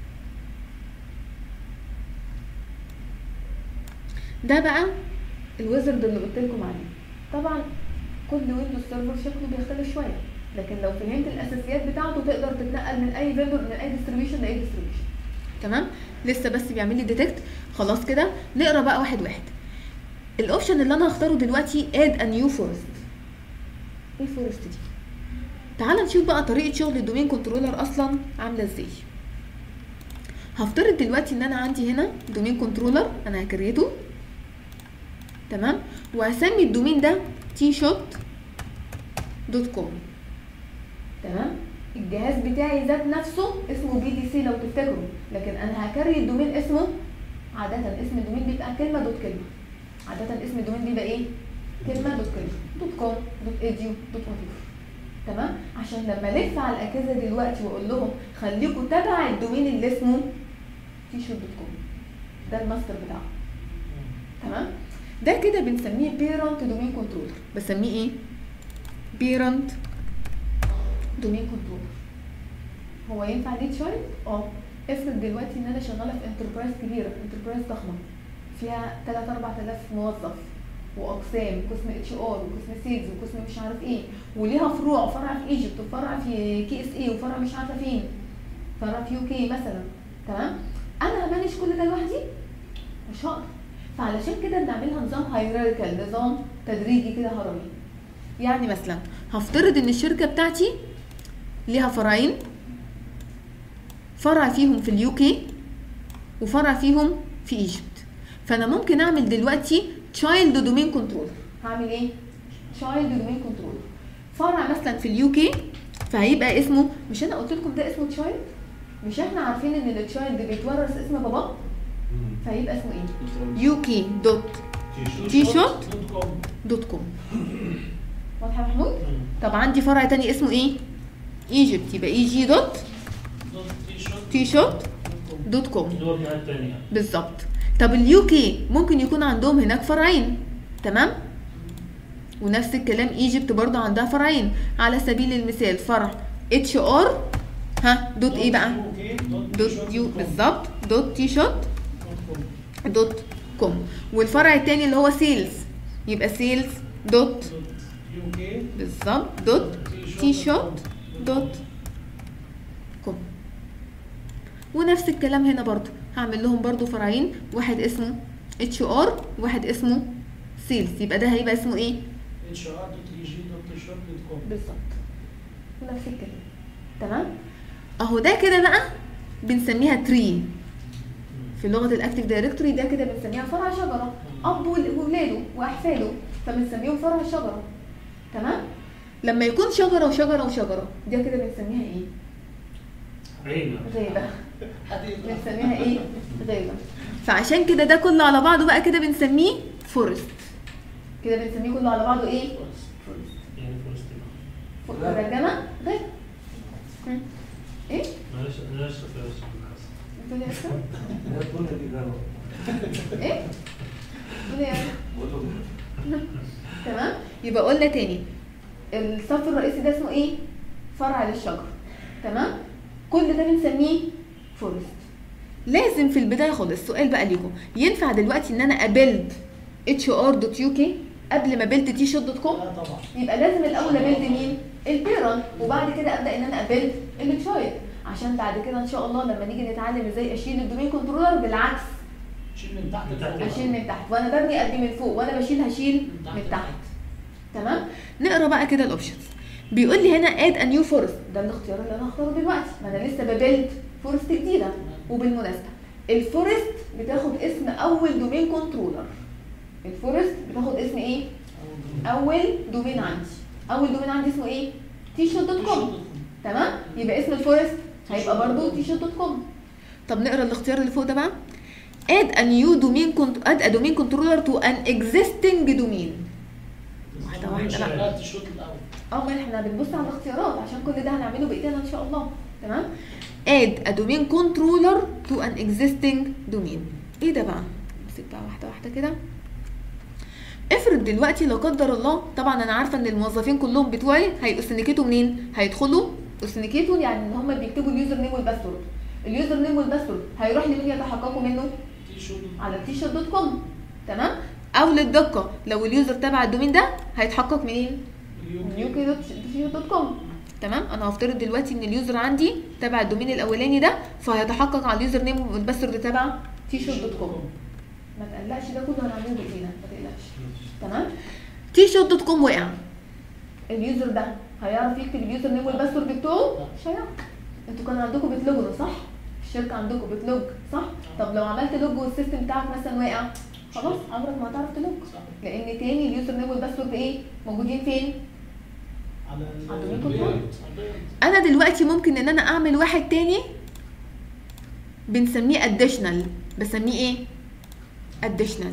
ده بقى الويزرد اللي قلت لكم عليه طبعا كل ويندوز سيرفر شكله بيختلف شويه لكن لو فهمت الاساسيات بتاعته تقدر تتنقل من اي فيندور من اي ديستريبيوشن لاي ديستريبيوشن تمام لسه بس بيعمل لي ديتكت خلاص كده نقرا بقى واحد واحد الاوبشن اللي انا هختاره دلوقتي اد ا نيو فورست ايه فورست دي تعال نشوف بقى طريقه شغل الدومين كنترولر اصلا عامله ازاي هفترض دلوقتي ان انا عندي هنا دومين كنترولر انا هكريته تمام وهسمي الدومين ده تي شوت دوت كوم تمام الجهاز بتاعي ذات نفسه اسمه بي دي سي لو تفتكروا لكن انا هكري الدومين اسمه عادة اسم الدومين بيبقى كلمة دوت كلمة عادة اسم الدومين بيبقى ايه؟ كلمة دوت كلمة دوت كوم دوت ايديو دوت وات تمام عشان لما الف على الاجهزه دلوقتي واقول لهم خليكم تبع الدومين اللي اسمه تي شوت دوت كوم ده الماستر بتاعه تمام ده كده بنسميه بيرنت دومين كنترولر بسميه ايه بيرنت دومين كنترولر هو ينفع ليه شويه اه افرض دلوقتي ان انا شغاله في انتربرايز كبيره انتربرايز ضخمه فيها 3 4000 موظف واقسام قسم اتش ار وقسم سيلز وقسم مش عارف ايه وليها فروع فرع في ايجيبت وفرع في كي اس اي وفرع مش عارفه فين فرع في يو كي مثلا تمام انا همانج كل ده لوحدي مش هقدر فعلشان كده بنعملها نظام هيراريكال نظام تدريجي كده هرمي يعني مثلا هفترض ان الشركه بتاعتي ليها فرعين فرع فيهم في اليو كي وفرع فيهم في ايجيبت فانا ممكن اعمل دلوقتي تشايلد دومين كنترول هعمل ايه تشايلد دومين كنترول فرع مثلا في اليو كي فهيبقى اسمه مش انا قلت لكم ده اسمه تشايلد مش احنا عارفين ان التشايلد بيتورث اسم باباه فهيبقى اسمه ايه يو كي دوت تي شوت دوت كوم دوت كوم واضحه يا محمود طب عندي فرع تاني اسمه ايه ايجيبت يبقى اي جي دوت دوت تي شوت تي شوت دوت كوم دوت كوم اللي هو في حاجه ثانيه بالظبط طب اليو كي ممكن يكون عندهم هناك فرعين تمام ونفس الكلام ايجيبت برضه عندها فرعين على سبيل المثال فرع اتش ار ها دوت ايه بقى دوت يو بالظبط دوت تي شوت دوت كوم والفرع التاني اللي هو سيلز يبقى سيلز دوت يو كي بالظبط دوت تي شوت دوت كوم ونفس الكلام هنا برضو هعمل لهم برضو فرعين واحد اسمه اتش ار واحد اسمه سيلز يبقى ده هيبقى اسمه ايه اتش ار دوت اي جي دوت تي شوت دوت كوم بالظبط نفس الكلام تمام اهو ده كده بقى بنسميها تري في لغه الاكتيف دايركتوري ده كده بنسميها فرع شجره اب واولاده واحفاده فبنسميهم فرع الشجره تمام لما يكون شجره وشجره وشجره ده كده بنسميها ايه عينه غيبه حديقة بنسميها ايه غيبه فعشان كده ده كله على بعضه بقى كده بنسميه فورست كده بنسميه كله على بعضه ايه فورست يعني فلسطين ترجمه غيبه هم. ايه معلش انا اشرف يا اشرف الحسن بتقول يا أسرى؟ لا تقول لي كده ايه بتقول يا أسرى؟ تمام يبقى قلنا تاني الصف الرئيسي ده اسمه ايه فرع للشجر تمام كل ده بنسميه فورست لازم في البدايه خالص السؤال بقى ليكم ينفع دلوقتي ان انا ابيلد اتش ار دوت يو كي قبل ما بيلد تي شوت دوت كوم لا طبعا يبقى لازم الاول ابيلد مين البيرنت وبعد كده ابدا ان انا ابيلد التشايلد عشان بعد كده ان شاء الله لما نيجي نتعلم ازاي اشيل الدومين كنترولر بالعكس شيل من تحت من تحت لفوق. اشيل من تحت وانا ببني قد من فوق وانا بشيل هشيل من تحت تمام نقرا بقى كده الاوبشنز بيقول لي هنا اد ا نيو فورست ده الاختيار اللي انا هختاره دلوقتي ما انا لسه ببيلد فورست جديده وبالمناسبه الفورست بتاخد اسم اول دومين كنترولر الفورست بتاخد اسم ايه اول دومين عندي اول دومين عندي اسمه ايه تي شوت دوت كوم تمام يبقى اسم الفورست هيبقى برضو تي شوت دوت كوم طب نقرا الاختيار اللي فوق ده بقى add a new domain cont- add a domain controller to an existing domain واحدة واحدة بقى. لا الشوط الاول اه ما احنا بنبص على الاختيارات عشان كل ده هنعمله بايدينا ان شاء الله تمام add a domain controller to an existing domain ايه ده بقى نمسك بقى واحده واحده كده افرض دلوقتي لا قدر الله طبعا انا عارفه ان الموظفين كلهم بتوعي هيأوثنيكيتوا منين هيدخلوا اوثنيكيتوا يعني ان هم بيكتبوا اليوزر نيم والباسورد اليوزر نيم والباسورد هيروح لمين يتحققوا منه تي شوت على تيشرت دوت كوم تمام او للدقه لو اليوزر تبع الدومين ده هيتحقق منين يوكي دوت تيشرت دوت كوم تمام انا هفترض دلوقتي ان اليوزر عندي تبع الدومين الاولاني ده فهيتحقق على اليوزر نيم والباسورد تبع تيشرت دوت كوم ما تقلقش ده كله هنعمله بايدينا ما تقلقش تمام تيشرت دوت كوم وقع اليوزر ده هيعرف يكتب اليوزر نيم والباسورد بتوعه مش هيعرف انتوا كان عندكم بتلوجوا صح الشركه عندكم بتلوج صح طب لو عملت لوج والسيستم بتاعك مثلا وقع خلاص عمرك ما هتعرف تلوج صح. لان تاني اليوزر نيم والباسورد ايه موجودين فين على على ال- الكنترول. البيانات. على البيانات. انا دلوقتي ممكن ان انا اعمل واحد تاني بنسميه additional بسميه ايه additional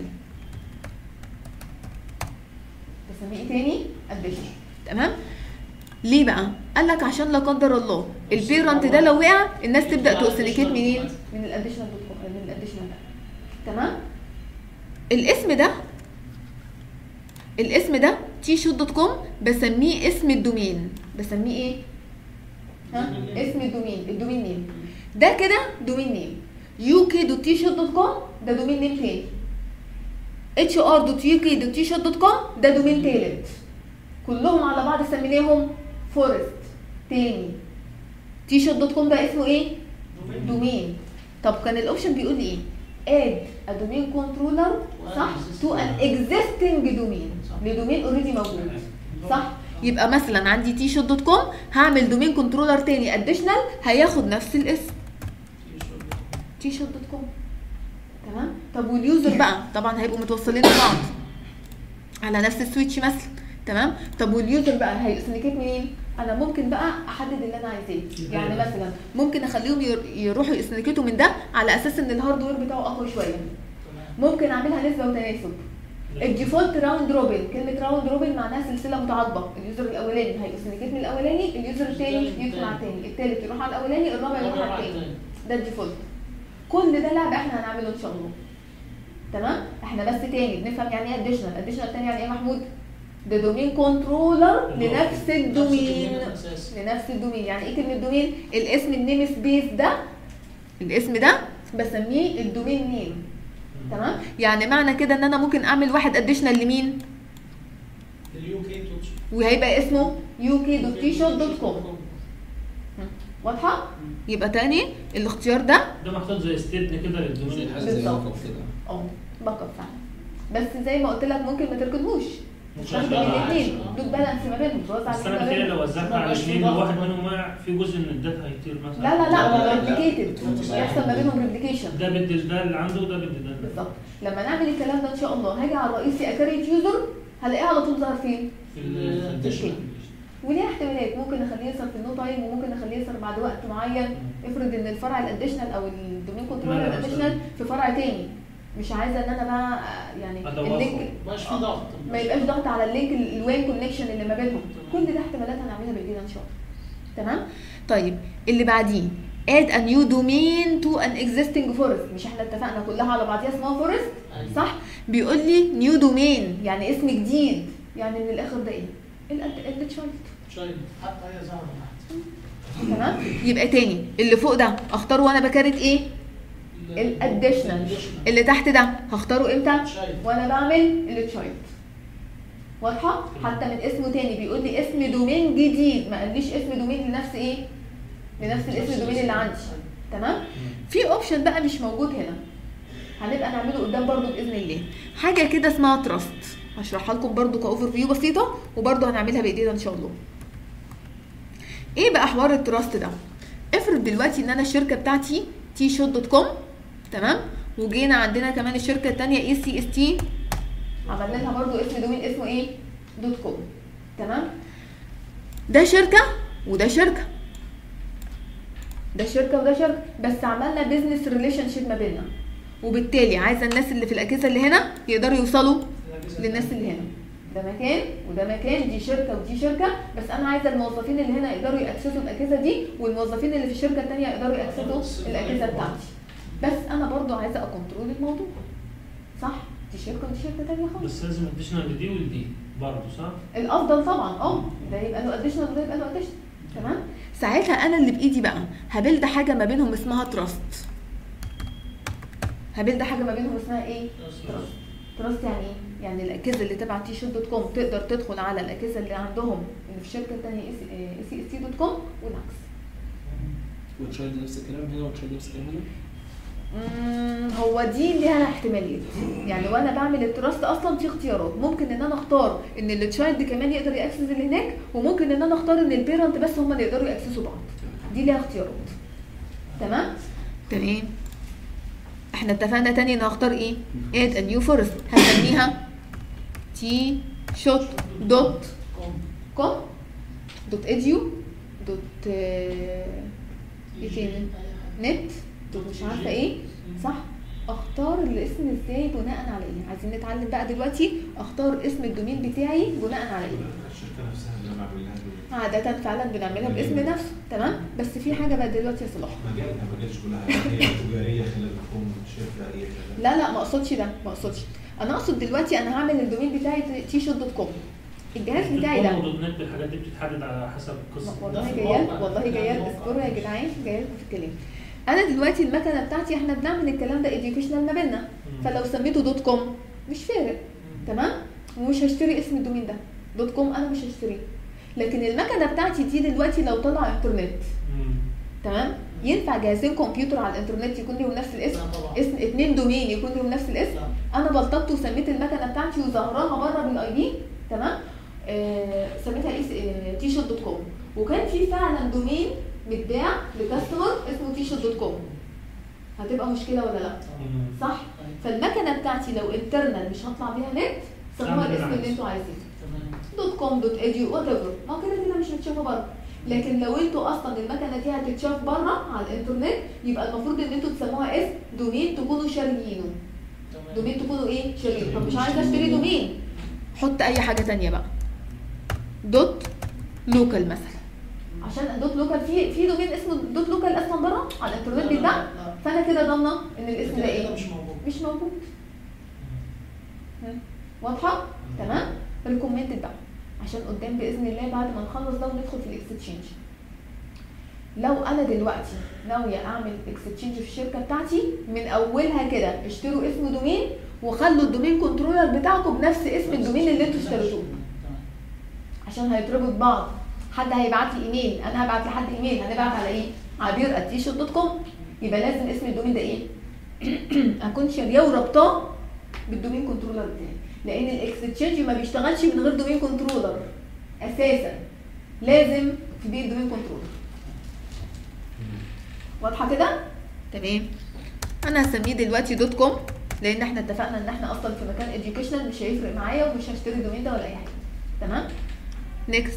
بسميه ايه تاني additional تمام ليه بقى قال لك عشان لا قدر الله البيرنت ده لو وقع الناس تبدا توصليكيت منين من الاديشنال دوت كوم من الاديشنال ده تمام الاسم ده الاسم ده تي شوت دوت كوم بسميه اسم الدومين بسميه ايه ها اسم الدومين الدومين نيم ده كده دومين نيم يو كي دوت تي شوت دوت كوم ده دومين نيم تاني اتش ار دوت يو كي دوت تي شوت دوت كوم ده دومين تالت كلهم على بعض سميناهم فورست تاني تي شوت دوت كوم ده اسمه ايه دومين طب كان الاوبشن بيقول لي ايه اد ا دومين كنترولر صح تو ان اكزيستنج دومين لدومين اوريدي موجود صح يبقى مثلا عندي تي شوت دوت كوم هعمل دومين كنترولر تاني اديشنال هياخد نفس الاسم تي شوت دوت كوم تمام طب واليوزر بقى طبعا هيبقوا متوصلين ببعض على نفس السويتش مثلا تمام طب واليوزر بقى هيسنكيت منين انا ممكن بقى احدد اللي انا عايزاه يعني مثلا ممكن اخليهم ير- يروحوا يسنكتوا من ده على اساس ان الهاردوير بتاعه اقوى شويه ممكن اعملها نسبه وتناسب الديفولت راوند روبن كلمه راوند روبن معناها سلسله متعاقبه اليوزر الاولاني هيسنكت من الاولاني اليوزر الثاني يدخل على الثاني الثالث يروح على الاولاني الرابع يروح على الثاني ده الديفولت كل ده لعب احنا هنعمله ان شاء الله تمام احنا بس تاني بنفهم يعني ايه اديشنال اديشنال تاني يعني ايه يا محمود ده دومين كنترولر لنفس الدومين لنفس الدومين يعني ايه كلمه دومين الاسم النيم سبيس ده الاسم ده بسميه الدومين نيم تمام يعني معنى كده ان انا ممكن اعمل واحد اديشنال لمين اليو كي توتش وهيبقى اسمه uk.tshoot.com واضحه يبقى تاني الاختيار ده ده محطوط زي ستيتن كده للدومين حاجه زي بالظبط. موقف كده اه باك اب فعلا بس زي ما قلت لك ممكن ما تركضهوش مش تاخد من هشتغل الاثنين عادي. دوك بالانس ما بينهم توزع بس عليهم انا ما كده بينهم لو وزعت ما على بقاش في الاثنين ضغط. وواحد منهم وقع في جزء من الداتا هيطير مثلا لا لا لا، لا، لا لا. ريبليكيتد يحصل ما بينهم ريبليكيشن ده بدي ده اللي عنده وده بدي ده بالظبط لما نعمل الكلام ده ان شاء الله هاجي على الرئيسي اكريت يوزر هلاقيه على طول ظهر فين في الاديشن وليه احتمالات ممكن اخليه يظهر في النو تايم وممكن اخليه يظهر بعد وقت معين افرض ان الفرع الاديشنال او الدومين كنترولر لا، لا، الاديشنال في فرع تاني مش عايزه ان انا بقى آه، يعني أدوخه. اللينك مبقاش في ضغط ما يبقاش ضغط على اللينك ال- الوين كونكشن اللي ما بينهم كل ده احتمالات هنعملها بايدينا ان شاء الله تمام طيب اللي بعديه add a new domain to an existing forest مش احنا اتفقنا كلها على بعضيها اسمها forest أيوة. صح بيقول لي new domain يعني اسم جديد يعني من الاخر ده ايه التشايلد شايل حتى هي ظهر تحت تمام يبقى تاني اللي فوق ده اختاره وانا بكارت ايه الاديشنال اللي تحت ده هختاره امتى شايل وانا بعمل التشايلد واضحه حتى من اسمه تاني بيقول لي اسم دومين جديد ما قاليش اسم دومين لنفس ايه لنفس الاسم الدومين اللي عندي تمام في اوبشن بقى مش موجود هنا هنبقى نعمله قدام برضو باذن الله حاجه كده اسمها تراست هشرحها لكم برضو كاوفر فيو بسيطه وبرضو هنعملها بايدينا ان شاء الله ايه بقى حوار التراست ده افرض دلوقتي ان انا الشركه بتاعتي تي شوت دوت كوم تمام وجينا عندنا كمان الشركه الثانيه اي سي اس تي عملنا لها برضو اسم دومين اسمه ايه دوت كوم تمام ده شركه وده شركه ده شركه وده شركه بس عملنا بيزنس ريليشن شيب ما بيننا وبالتالي عايزه الناس اللي في الاجهزه اللي هنا يقدروا يوصلوا للناس اللي هنا ده مكان وده مكان دي شركه ودي شركه بس انا عايزه الموظفين اللي هنا يقدروا ياكسسوا الاجهزه دي والموظفين اللي في الشركه الثانيه يقدروا ياكسسوا الاجهزه بتاعتي بس انا برضو عايزه اكنترول الموضوع صح دي شركه ودي شركه ثانيه خالص بس لازم اديشنال لدي ولدي برضه صح؟ الافضل طبعا اه ده يبقى له اديشنال وده يبقى له اديشنال تمام ساعتها انا اللي بايدي بقى هبلد حاجه ما بينهم اسمها تراست هبلد حاجه ما بينهم اسمها ايه تراست تراست يعني ايه يعني الاجهزه اللي تبع تي شوت دوت كوم تقدر تدخل على الاجهزه اللي عندهم اللي في الشركه الثانيه اي سي اس تي دوت كوم والعكس وتشايلد نفس الكلام هنا وتشايلد نفس الكلام هنا مم، هو دي ليها احتماليات يعني وانا بعمل التراست اصلا في اختيارات ممكن ان انا اختار ان التشايلد كمان يقدر ياكسس اللي هناك وممكن ان انا اختار ان البيرنت بس هم اللي يقدروا ياكسسوا بعض دي ليها اختيارات تمام تمام احنا اتفقنا تاني ان هختار ايه اد ا نيو فورست هسميها تي شوت دوت كوم دوت اديو دوت آه، ايه تاني نت دوت مش عارفه ايه صح اختار الاسم ازاي بناء على ايه عايزين نتعلم بقى دلوقتي اختار اسم الدومين بتاعي بناء على ايه الشركه نفسها اللي انا بعمل لها دول. عادة فعلا بنعملها باسم نفسه تمام بس في حاجة بقى دلوقتي يا صلاح مجالها ما جاتش كلها هي تجاريه خلال تكون شركه ايه خلال لا لا ما اقصدش ده ما اقصدش انا اقصد دلوقتي انا هعمل الدومين بتاعي تي شوت دوت كوم الجهاز بتاعي ده الكود والنت الحاجات دي بتتحدد على حسب القصه والله ده في جايه الموقع. والله ده جايه في الموقع. اذكروا يا جدعان جايه لكم في الكلام انا دلوقتي المكنه بتاعتي احنا بنعمل الكلام ده educational ما بيننا مم. فلو سميته دوت كوم مش فارق تمام ومش هشتري اسم الدومين ده دوت كوم انا مش هشتريه لكن المكنه بتاعتي دي دلوقتي لو طلع انترنت مم. تمام ينفع جهازين كمبيوتر على الانترنت يكون ليهم نفس الاسم لا طبعا اسم اتنين دومين يكون ليهم نفس الاسم لا انا بلطجت وسميت المكنه بتاعتي وظهراها بره بالاي دي تمام آه سميتها ايه تي شوت دوت كوم وكان في فعلا دومين متباع لكاستمر اسمه تي شوت دوت كوم هتبقى مشكله ولا لا مم. صح فالمكنه بتاعتي لو انترنال مش هطلع بيها نت سموها اعمل الاسم اللي اللي عايزه. انتوا عايزينه تمام دوت كوم دوت ايديو وات ايفر ما كده كده مش متشافه بره لكن لو انتوا اصلا المكنه دي هتتشاف بره على الانترنت يبقى المفروض ان انتوا تسموها اسم دومين تكونوا شاريينه تمام دومين تكونوا ايه شاريين طب مش عايزه اشتري دومين حط اي حاجه تانية بقى دوت لوكال مثلا عشان دوت لوكال في في دومين اسمه دوت لوكال اصلا بره على الانترنت بيتباع لا فانا كده ضامنه ان الاسم ده كده ايه مش موجود مش موجود هم؟ واضحه تمام ريكومندد بقى عشان قدام باذن الله بعد ما نخلص ده وندخل في الاكستشينج لو انا دلوقتي ناويه اعمل اكستشينج في الشركه بتاعتي من اولها كده اشتروا اسم دومين وخلوا الدومين كنترولر بتاعكم بنفس اسم الدومين اللي انتوا اشتريتوه تمام. عشان هيتربط ببعض حد هيبعت لي ايميل انا هبعت لحد ايميل هنبعت على ايه عبير @تيشوت دوت كوم يبقى لازم اسم الدومين ده ايه اكون شاريه وربطاه بالدومين كنترولر بتاعي لان الاكستشينج ما بيشتغلش من غير دومين كنترولر اساسا لازم في بيه دومين كنترولر واضحه كده تمام انا هسميه دلوقتي دوت كوم لان احنا اتفقنا ان احنا اصلا في مكان educational مش هيفرق معايا ومش هشتري الدومين ده ولا اي حاجه تمام نيكست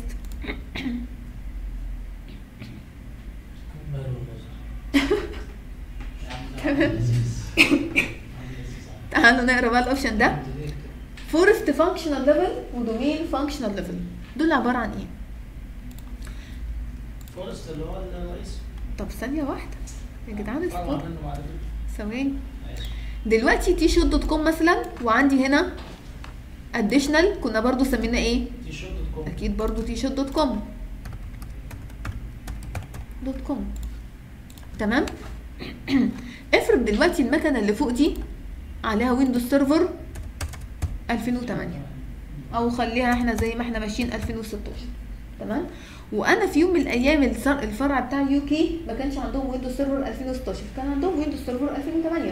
ماله النظر. يا عم ده تمام. لذيذ. لذيذ. تعالوا نقرا بقى الاوبشن ده فورست فانكشنال ليفل ودومين فانكشنال ليفل دول عباره عن ايه فورست اللي هو الرئيس طب ثانيه واحده يا جدعان طبعا اصبروا منه معرفة. ثواني ماشي. دلوقتي تي شوت دوت كوم مثلا وعندي هنا اديشنال كنا برضو سمينا ايه تي شوت دوت كوم اكيد برضو تي شوت دوت كوم دوت كوم تمام افرض دلوقتي المكنه اللي فوق دي عليها ويندوز سيرفر 2008 او خليها احنا زي ما احنا ماشيين 2016 تمام وانا في يوم من الايام السر- الفرع بتاع يو كي ما كانش عندهم ويندوز سيرفر 2016 كان عندهم ويندوز سيرفر 2008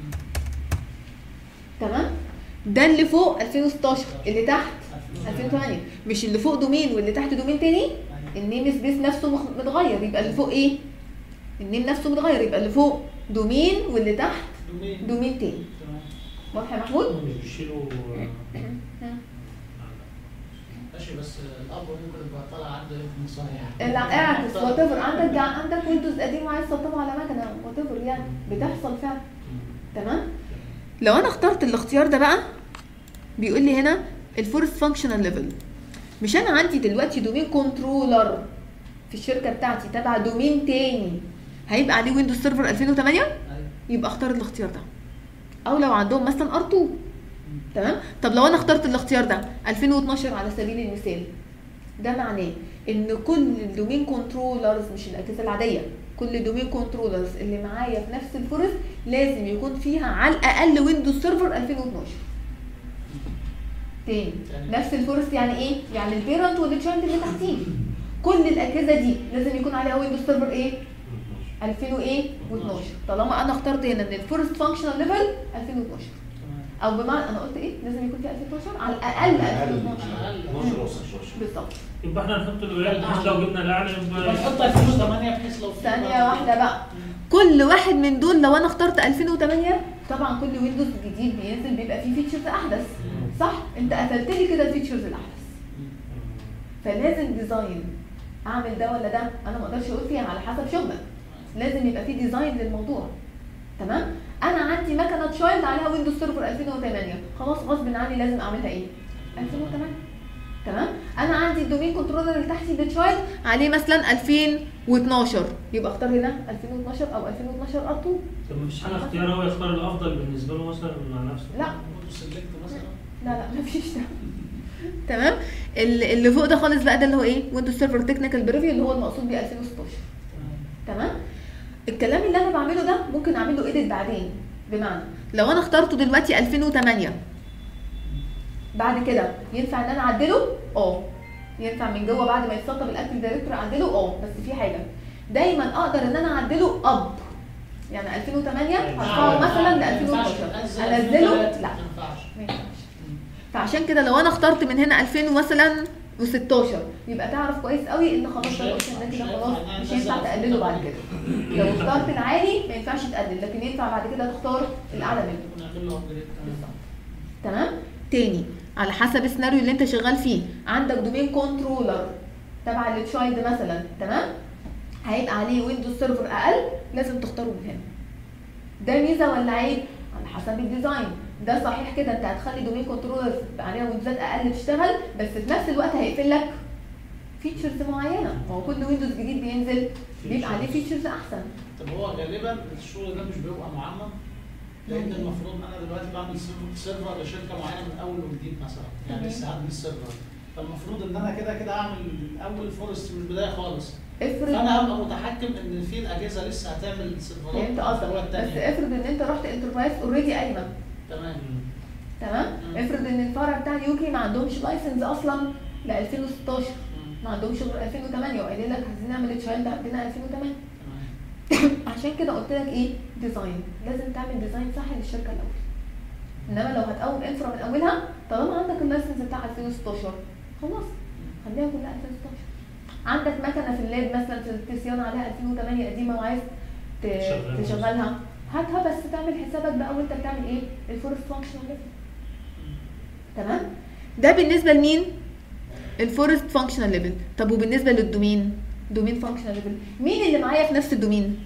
تمام ده اللي فوق 2016 اللي تحت 2008 مش اللي فوق دومين واللي تحت دومين تاني النيم سبيس نفسه مخ- متغير يبقى اللي فوق ايه النيم نفسه متغير يبقى اللي فوق دومين واللي تحت دومين دومين تاني تمام واضح يا محمود مش بيشيلوا ها. ماشي بس الاب ممكن يبقى طالع عنده ابن صحيح لا اعكس وات ايفر عندك عندك ويندوز قديم وعايز تسطبه على مكنه وات ايفر يعني بتحصل فعلا تمام لو انا اخترت الاختيار ده بقى بيقول لي هنا الفورست فانكشنال ليفل مش انا عندي دلوقتي دومين كنترولر في الشركه بتاعتي تبع دومين تاني هيبقى عليه ويندوز سيرفر 2008 أيوة. يبقى اختار الاختيار ده او لو عندهم مثلا ار2 تمام طب لو انا اخترت الاختيار ده 2012 على سبيل المثال ده معناه ان كل الدومين كنترولرز مش الاجهزه العاديه كل الدومين كنترولرز اللي معايا في نفس الفورست لازم يكون فيها على الاقل ويندوز سيرفر 2012 تاني تاني. نفس الفورست يعني ايه يعني البيرنت والتشايلد اللي تحتيه كل الاجهزه دي لازم يكون عليها ويندوز سيرفر ايه 2000 وايه و12 طالما انا اخترت هنا ان الفورست فانكشنال ليفل 2012 تمام او بمعنى انا قلت ايه لازم يكون في 2012 على الاقل 2012 12 و 16 بالظبط يبقى احنا نحط القليل بحيث لو جبنا الاعلى يبقى يبقى نحط 2008 بحيث لو في ثانيه واحده بقى كل واحد من دول لو انا اخترت 2008 طبعا كل ويندوز جديد بينزل بيبقى فيه فيتشرز احدث صح انت قفلت لي كده الفيتشرز الاحدث فلازم ديزاين اعمل ده ولا ده انا ما اقدرش اقول فيها على حسب شغلك لازم يبقى في ديزاين للموضوع تمام انا عندي مكنه تشايلد عليها ويندوز سيرفر 2008 خلاص غصب عني لازم اعملها ايه 2008 تمام انا عندي الدومين كنترولر اللي تحتي ده تشايلد عليه مثلا 2012 يبقى اختار هنا 2012 او 2012 ار 2 طب مفيش حاجه اختيار هو يختار الافضل بالنسبه له مثلا مع نفسه لا سلكت مثلا لا لا مفيش ده تمام ال- اللي فوق ده خالص بقى ده اللي هو ايه ويندوز سيرفر تكنيكال بريفيو اللي هو المقصود بيه 2016 تمام تمام الكلام اللي انا بعمله ده ممكن اعمل له ايديت بعدين بمعنى لو انا اخترته دلوقتي 2008 بعد كده ينفع ان انا اعدله اه ينفع من جوه بعد ما يتسطب الاكتف دايركتور اعدله اه بس في حاجه دايما اقدر ان انا اعدله اب يعني 2008 هرفعه مثلا ل 2012 انزله لا ما ينفعش ما ينفعش فعشان كده لو انا اخترت من هنا 2000 مثلا و16 يبقى تعرف كويس قوي ان خلاص مش ده الاوبشن ده هينفع- كده مش خلاص هينفع مش إن أنا هينفع أنزل تقلله بعد 2012. كده لو اخترت العالي ما ينفعش تقلل لكن ينفع بعد كده تختار الاعلى منه ونعمل له ابجريد تمام تاني على حسب السيناريو اللي انت شغال فيه عندك دومين كنترولر تبع التشايلد مثلا تمام هيبقى عليه ويندوز سيرفر اقل لازم تختاره من هنا ده ميزه ولا عيب على حسب الديزاين ده صحيح كده انت هتخلي دومين كنترولر عليها ويندوزات اقل تشتغل بس في نفس الوقت هيقفل لك فيتشرز معينه ما هو كل ويندوز جديد بينزل بيبقى عليه فيتشرز احسن طب هو غالبا الشغل ده مش بيبقى معمم لان المفروض انا دلوقتي بعمل سيرفر- سيرفر لشركه معينه من اول وجديد مثلا يعني تمام. لسه هعمل السيرفر فالمفروض ان انا كده كده اعمل اول فورست من البدايه خالص افرض فانا هبقى متحكم ان في الاجهزه لسه هتعمل سيرفرات فهمت في قصدك الفروع بس التانية. افرض ان انت رحت انتربرايز اوريدي قايمه تمام تمام مم. افرض ان الفرع بتاع اليوكي ما عندهمش لايسنس اصلا ل 2016 مم. ما عندهمش غير 2008 وقايلين لك عايزين نعمل تشايلد عندنا 2008 تمام عشان كده قلت لك ايه ديزاين لازم تعمل ديزاين صح للشركه الاول انما لو هتقوم انفرا من اولها طالما عندك اللايسنس بتاع 2016 خلاص خليها كلها 2016 عندك مكنه في اللاب مثلا في صيانه عليها 2008 قديمه وعايز ت- تشغلها. تشغلها هاتها بس تعمل حسابك بقى وانت بتعمل ايه الفورست فانكشنال ليفل تمام ده بالنسبه لمين الفورست فانكشنال ليفل طب وبالنسبه للدومين دومين فانكشنال ليفل مين اللي معايا في نفس الدومين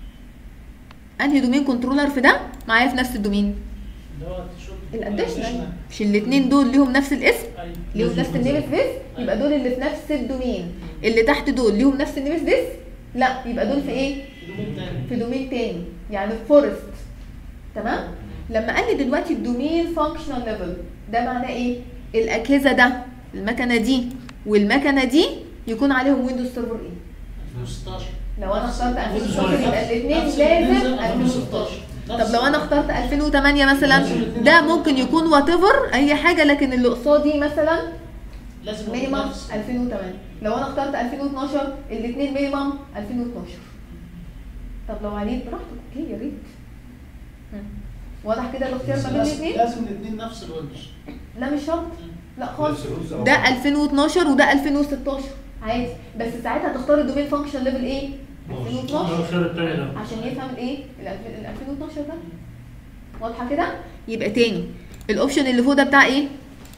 انهي دومين كنترولر في ده معايا في نفس الدومين اللي هو شغل الاديشنال مش الاثنين دول ليهم نفس الاسم ايوه ليهم لازم نفس يكون النيم زي- سبيس يبقى دول اللي في نفس الدومين اللي تحت دول ليهم نفس النيم سبيس لا يبقى دول في ايه دومين تاني في دومين تاني يعني فورست تمام لما قال لي دلوقتي الدومين فانكشنال ليفل ده معناه ايه الاجهزه ده المكنه دي والمكنه دي يكون عليهم ويندوز سيرفر ايه 2016 لو انا اخترت نفس 2016 يبقى الاثنين نفس لازم النزل 2016 نفس طب لو انا اخترت 2008 مثلا ده ممكن يكون وات ايفر اي حاجه لكن اللي قصادي مثلا لازم يكون مينيمم نفس 2008 لو انا اخترت 2012 الاثنين مينيمم 2012 طب لو عليت براحتك اوكي يا ريت مم. واضح كده الاختيار ما بين لازم- الاثنين لازم الاثنين نفس الويندوز لا مش شرط لا خالص نفس الرز أو- ده 2012 وده 2016 عادي بس ساعتها تختار الدومين فانكشن ليفل ايه ده 2012 الخيار التاني ده عشان يفهم الايه ال 2012 ده واضحه كده يبقى تاني الاوبشن اللي فوق ده بتاع ايه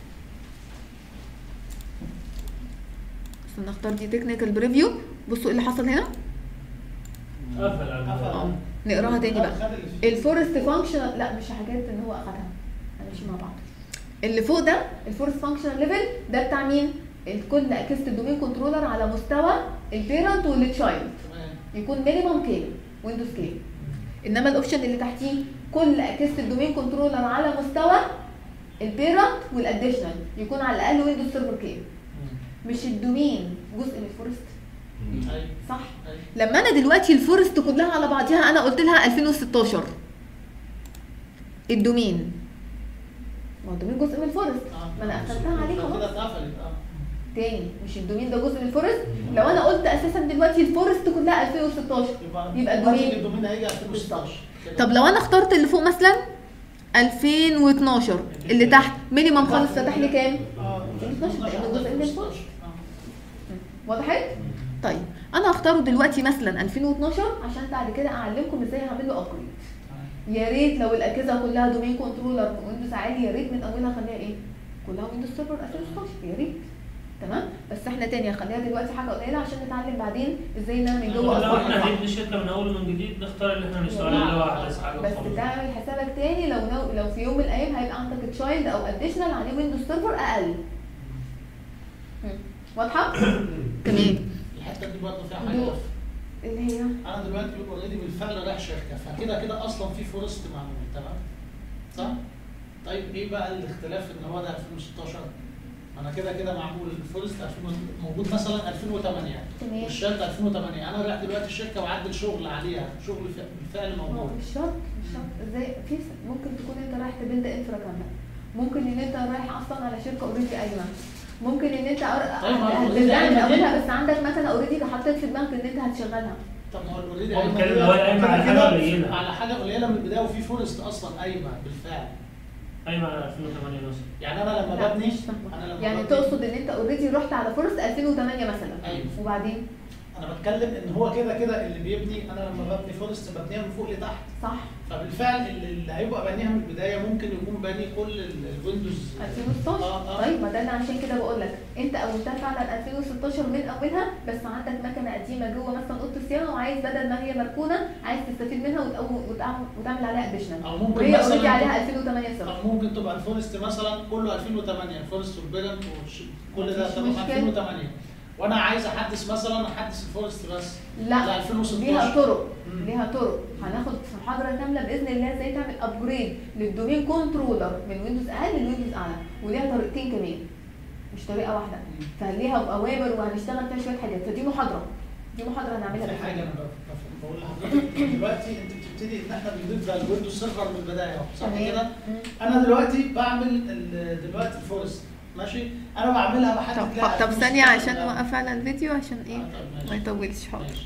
بس نختار دي تكنيكال بريفيو بصوا ايه اللي حصل هنا قفل على قفل. اه نقراها تاني بقى خد اللي فيه. الفورست فانكشن لا مش حاجات ان هو اخدها هنمشي مع بعض اللي فوق ده الفورست فانكشن ليفل ده بتاع مين الكل اكست الدومين كنترولر على مستوى البيرنت والتشايلد تمام يكون مينيمم كام ويندوز كام انما الاوبشن اللي تحتيه كل اكست الدومين كنترولر على مستوى البيرنت والاديشنال يكون على الاقل ويندوز سيرفر كام مش الدومين جزء من الفورست مم. ايوه صح ايوه لما انا دلوقتي الفورست كلها على بعضها انا قلت لها 2016 الدومين ما هو الدومين جزء من الفورست آه. ما انا قفلتها عليه كده خلاص اتقفلت اه تاني مش الدومين ده جزء من الفورست لو انا قلت اساسا دلوقتي الفورست كلها 2016 يبقى يبقى دلوقتي الدومين- الدومين هيجي 2016 كده. طب لو انا اخترت اللي فوق مثلا 2012 اللي تحت مينيمم خالص فتح لي كام؟ اه 2012 لأنه جزء من الفورست. آه. وضحت؟ طيب انا هختاره دلوقتي مثلا 2012 عشان بعد كده اعلمكم ازاي هعمل له ابجريد يا ريت لو الاجهزه كلها دومين كنترولر ويندوز عالي يا ريت من اولها خليها ايه؟ كلها ويندوز سيرفر 2016 يا ريت تمام بس احنا تاني هنخليها دلوقتي حاجه قليله عشان نتعلم بعدين ازاي نعمل من جوه لو اصلا احنا صح. هنبني شركه من اول ومن جديد نختار اللي احنا نشتغل عليه اللي هو احدث حاجه بس وخلاص. تعمل حسابك تاني لو نو... لو في يوم من الايام هيبقى عندك تشايلد او اديشنال عليه ويندوز سيرفر اقل مم. واضحه تمام الحته دي برضه فيها دو- حاجه اللي هي انا دلوقتي اوريدي بالفعل رايح شركه فكده كده اصلا في فورست معمول تمام صح؟ طيب ايه بقى الاختلاف ان هو ده 2016 انا كده كده معمول الفورست 2000 موجود مثلا 2008 تمام. والشركه 2008 انا رايح دلوقتي الشركه وعدل شغل عليها شغل ف- بالفعل ما هو موجود مش شرط مش شرط ازاي في س- ممكن تكون انت رايح تبيلد انفرا كامله ممكن ان انت رايح اصلا على شركه اوريدي قايمه ممكن ان انت أر- طيب، ما هو already هتبدأ من قايمة دي- اولها بس عندك مثلا اوريدي حطيت في دماغك ان انت هتشغلها طب ما هو الاوريدي هو قايمة بيتكلم دي هو قايمة على كده حاجة كده قليلة. على حاجه قليله من البدايه وفي فورست اصلا قايمه بالفعل قايمة على 2008 مثلا يعني انا لما لا، ببني مش فاهمة. انا لما يعني ببني- تقصد ان انت اوريدي رحت على فورست 2008 مثلا أيوة. وبعدين انا بتكلم ان هو كده كده اللي بيبني انا لما ببني فورست ببنيها من فوق لتحت صح فبالفعل اللي اللي هيبقى بانيها من البدايه ممكن يكون باني كل ال- الويندوز 2016 آه، آه. طيب ما ده انا عشان كده بقول لك انت قومتها فعلا 2016 من اولها بس عندك مكنه قديمه جوه مثلا اوضه الصيانه وعايز بدل ما هي مركونه عايز تستفيد منها وتقوم وتعمل, وتعمل عليها اديشنال او ممكن وهي اوريدي مثلا عليها 2008 صفر او ممكن تبقى الفورست مثلا كله 2008 الفورست والبيرنت وش- كل ده مفيش تمام مشكلة. 2008 وانا عايز احدث مثلا احدث الفورست بس لا ل 2016 ليها طرق مم. ليها طرق هناخد في محاضره كامله باذن الله ازاي تعمل ابجريد للدومين كنترولر من ويندوز اقل لويندوز اعلى وليها طريقتين كمان مش طريقه واحده مم. فليها اوامر وهنشتغل فيها شويه حاجات فدي محاضره دي محاضره هنعملها في بإذن حاجه الله. انا ب- ب- بقول لحضرتك دلوقتي انت بتبتدي ان احنا بنضيف ده الويندوز سيرفر من البدايه اهو صح تمام. كده؟ مم. انا دلوقتي بعمل ال- دلوقتي الفورست ماشي انا بعملها بحدد طب لها طب ثانية 2016 عشان الأول. نوقف على الفيديو عشان آه، ايه طب ما ماشي. يطولش حاضر ماشي.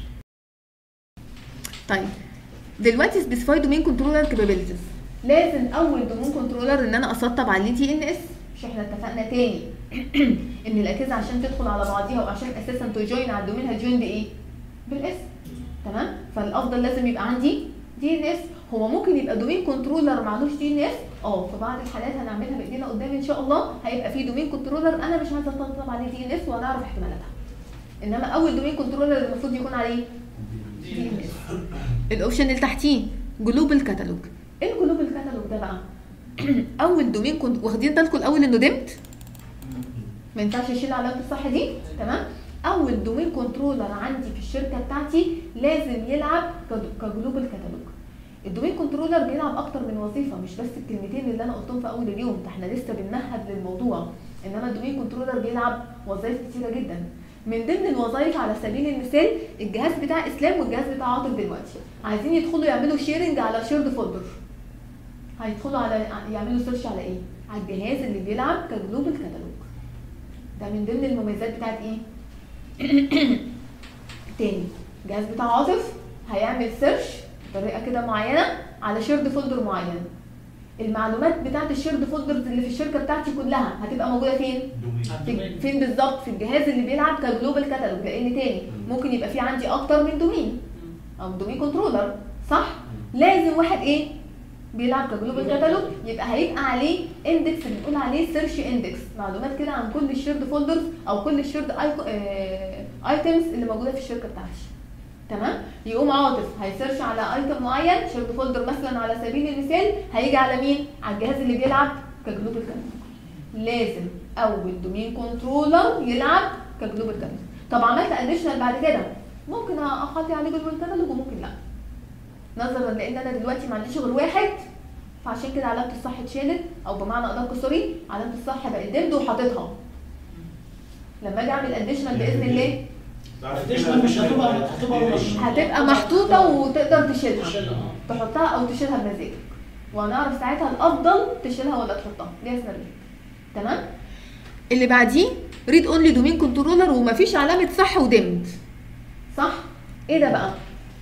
طيب دلوقتي سبيسيفاي دومين كنترولر كابابيلتيز لازم اول دومين كنترولر ان انا اسطب عليه تي ان اس مش احنا اتفقنا تاني ان الاجهزه عشان تدخل على بعضيها وعشان اساسا تجوين على الدومين هتجوين بايه؟ بالاس تمام فالافضل لازم يبقى عندي دي ان اس هو ممكن يبقى دومين كنترولر معلوش دي ان اس اه في بعض الحالات هنعملها بايدينا قدام ان شاء الله هيبقى في دومين كنترولر انا مش عايزه اسطب عليه دي ان اس وهنعرف احتمالاتها انما اول دومين كنترولر المفروض يكون عليه دي دي ان اس الاوبشن اللي تحتيه جلوبال كاتالوج ايه الجلوبال كاتالوج ده بقى اول دومين كنت واخدين بالكم الاول انه دمت ما ينفعش اشيل علامه الصح دي تمام اول دومين كنترولر عندي في الشركه بتاعتي لازم يلعب كد- كجلوبال كاتالوج الدومين كنترولر بيلعب اكتر من وظيفه مش بس الكلمتين اللي انا قلتهم في اول اليوم ده احنا لسه بنمهد للموضوع انما الدومين كنترولر بيلعب وظائف كتيره جدا من ضمن الوظائف على سبيل المثال الجهاز بتاع اسلام والجهاز بتاع عاطف دلوقتي عايزين يدخلوا يعملوا شيرنج على شيرد فولدر هيدخلوا على يعملوا سيرش على ايه على الجهاز اللي بيلعب كجلوبال كاتالوج ده من ضمن المميزات بتاعت ايه تاني الجهاز بتاع عاطف هيعمل سيرش بطريقه كده معينه على شيرد فولدر معين المعلومات بتاعت الشيرد فولدرز اللي في الشركه بتاعتي كلها هتبقى موجوده فين دومين في- الدومين. فين بالظبط في الجهاز اللي بيلعب كجلوبال كاتالوج لان تاني ممكن يبقى في عندي اكتر من دومين او دومين كنترولر صح لازم واحد ايه بيلعب كجلوبال كاتالوج يبقى هيبقى عليه اندكس بنقول عليه سيرش اندكس معلومات كده عن كل الشيرد فولدرز او كل الشيرد ايتمز اللي موجوده في الشركه بتاعتي تمام يقوم عاطف هيسيرش على ايتم معين شيرد فولدر مثلا على سبيل المثال هيجي على مين على الجهاز اللي بيلعب كجلوبال كاتالوج لازم اول دومين كنترولر يلعب كجلوبال كاتالوج طب عملت اديشنال بعد كده ممكن اخلي عليه جلوبال كاتالوج وممكن لا نظرا لان انا دلوقتي ما عنديش غير واحد فعشان كده علامه الصح اتشالت او بمعنى ادق سوري علامه الصح بقت دمد وحاططها لما اجي اعمل اديشنال باذن الله additional مش هتبقى هتبقى مش هتبقى محطوطه وتقدر تشيلها تشيلها، آه. تحطها او تشيلها بمزاجك وهنعرف ساعتها الافضل تشيلها ولا تحطها دي اسمها تمام اللي بعديه ريد اونلي دومين كنترولر ومفيش علامه صح ودمد صح ايه ده بقى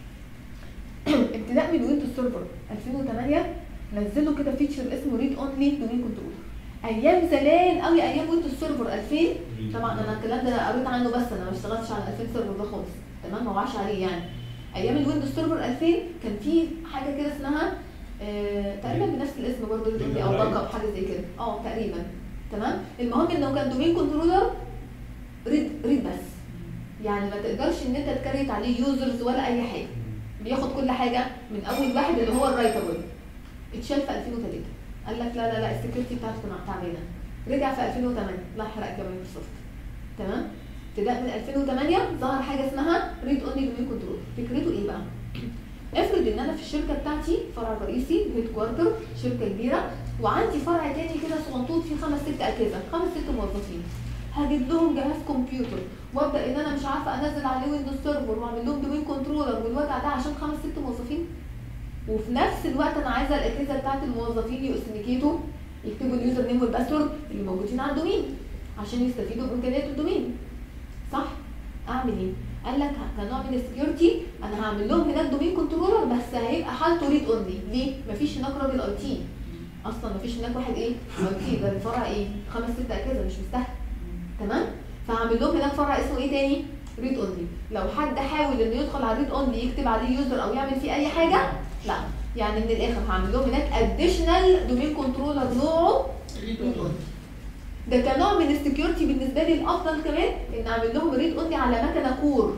ابتداء من ويندوز سيرفر 2008 نزلوا كده فيتشر اسمه ريد اونلي دومين كنترولر ايام زمان قوي ايام ويندوز سيرفر 2000 طبعا انا الكلام ده قريت عنه بس انا ما اشتغلتش على 2000 سيرفر ده خالص تمام ما وعاش عليه يعني ايام الويندوز سيرفر 2000 كان في حاجه كده اسمها آه تقريبا بنفس الاسم برضه ريد اونلي او باك اب حاجه زي كده اه تقريبا تمام المهم انه كان دومين كنترولر ريد ريد بس يعني ما تقدرش ان انت تكريت عليه يوزرز ولا اي حاجه بياخد كل حاجه من اول واحد اللي هو الرايتابل اتشال في 2003 قال لك لا لا لا السكيورتي بتاعته تعبانه رجع في 2008 لا حرق كمان مايكروسوفت تمام ابتداء من 2008 ظهر حاجه اسمها ريد اونلي دومين كنترول فكرته ايه بقى افرض ان انا في الشركه بتاعتي فرع رئيسي هيد كوارتر شركه كبيره وعندي فرع تاني كده صغنطوط فيه خمس ست اجهزه خمس ست موظفين هجيب لهم جهاز كمبيوتر وابدا ان انا مش عارفه انزل عليه ويندوز سيرفر واعمل لهم دومين كنترولر والوجع ده عشان خمس ست موظفين وفي نفس الوقت انا عايزه الاجهزه بتاعت الموظفين يوثنيكيتوا يكتبوا اليوزر نيم والباسورد اللي موجودين على الدومين عشان يستفيدوا بامكانيات الدومين صح اعمل ايه قال لك كنوع من السكيورتي انا هعمل لهم هناك دومين كنترولر بس هيبقى حالته ريد اونلي ليه مفيش هناك راجل اي تي اصلا مفيش هناك واحد ايه اي تي ده الفرع ايه خمس ست اجهزه مش مستاهل تمام فهعمل لهم هناك فرع اسمه ايه تاني ريد اونلي لو حد حاول انه يدخل على ريد اونلي يكتب عليه يوزر او يعمل فيه اي حاجه لا يعني من الاخر هعمل لهم هناك اديشنال دومين كنترولر نوعه ريد ريد اونلي اونلي ده كنوع من السكيورتي بالنسبه لي الافضل كمان ان اعمل لهم ريد اونلي على مكنه كور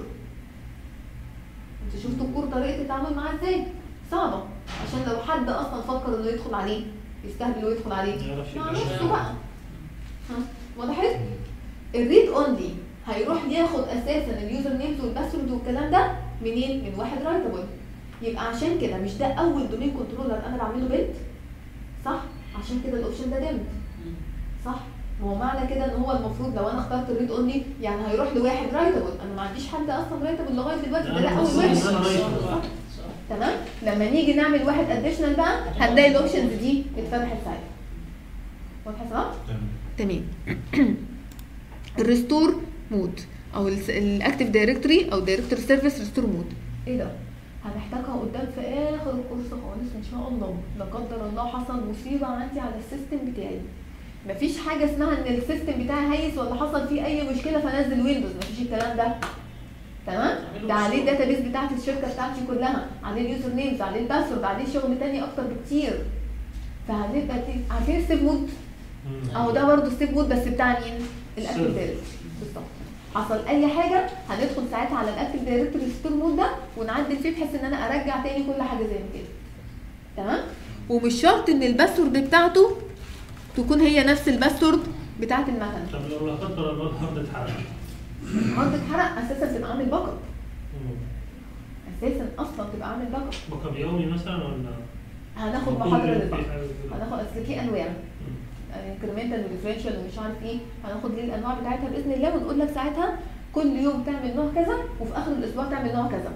انتوا شفتوا الكور طريقه التعامل معاه ازاي صعبه عشان لو حد اصلا فكر انه يدخل عليه يستهبل ويدخل عليه ما يعرفش مع يبقى نفسه بقى ها وضحت الريد اونلي هيروح ياخد اساسا اليوزر نيمز والباسورد والكلام ده منين من واحد رايتابل يبقى عشان كده مش ده اول دومين كنترولر انا بعمله بيلد صح عشان كده الاوبشن ده دمت صح ما هو معنى كده ان هو المفروض لو انا اخترت الريد اونلي يعني هيروح لواحد رايتابل انا ما عنديش حد اصلا رايتابل لغايه دلوقتي ده, لا، ده أنا اول بس- واحد بس أنا رايتابل. صح تمام لما نيجي نعمل واحد اديشنال بقى هنلاقي الاوبشنز دي اتفتحت ساعتها واضحه صح؟ تمام تمام الريستور مود او الاكتيف دايركتوري او دايركتوري سيرفيس ريستور مود ايه ده هنحتاجها قدام في اخر الكورس خالص ان شاء الله لا قدر الله حصل مصيبه عندي على السيستم بتاعي مفيش حاجه اسمها ان السيستم بتاعي هيس ولا حصل فيه اي مشكله فنزل ويندوز مفيش الكلام ده تمام ده عليه الداتابيس بتاعت الشركه بتاعتي كلها عليه اليوزر نيمز عليه الباسورد عليه شغل تاني اكتر بكتير فهنبقى تي- عارفين السيف مود مم. اهو ده برضه السيف مود بس بتاع مين؟ الاكتف سيرفر. دايركتوري بالظبط حصل اي حاجه هندخل ساعتها على الاكتف دايركتوري ستور مود ده ونعدل فيه بحيث ان انا ارجع تاني كل حاجه زي ما كده تمام ومش شرط ان الباسورد بتاعته تكون هي نفس الباسورد بتاعت المكنه طب لو لا قدر الله الهارد اتحرق الهارد اتحرق اساسا تبقى عامل باك اب مم. اساسا اصلا تبقى عامل باك اب باك اب يومي مثلا ولا هناخد كل محاضره يوم في للباك حاجة كده؟ هناخد اصل في انواع مم. انكريمنتال وديفرنشال ومش عارف ايه هناخد ليه الانواع بتاعتها باذن الله ونقول لك ساعتها كل يوم تعمل نوع كذا وفي اخر الاسبوع تعمل نوع كذا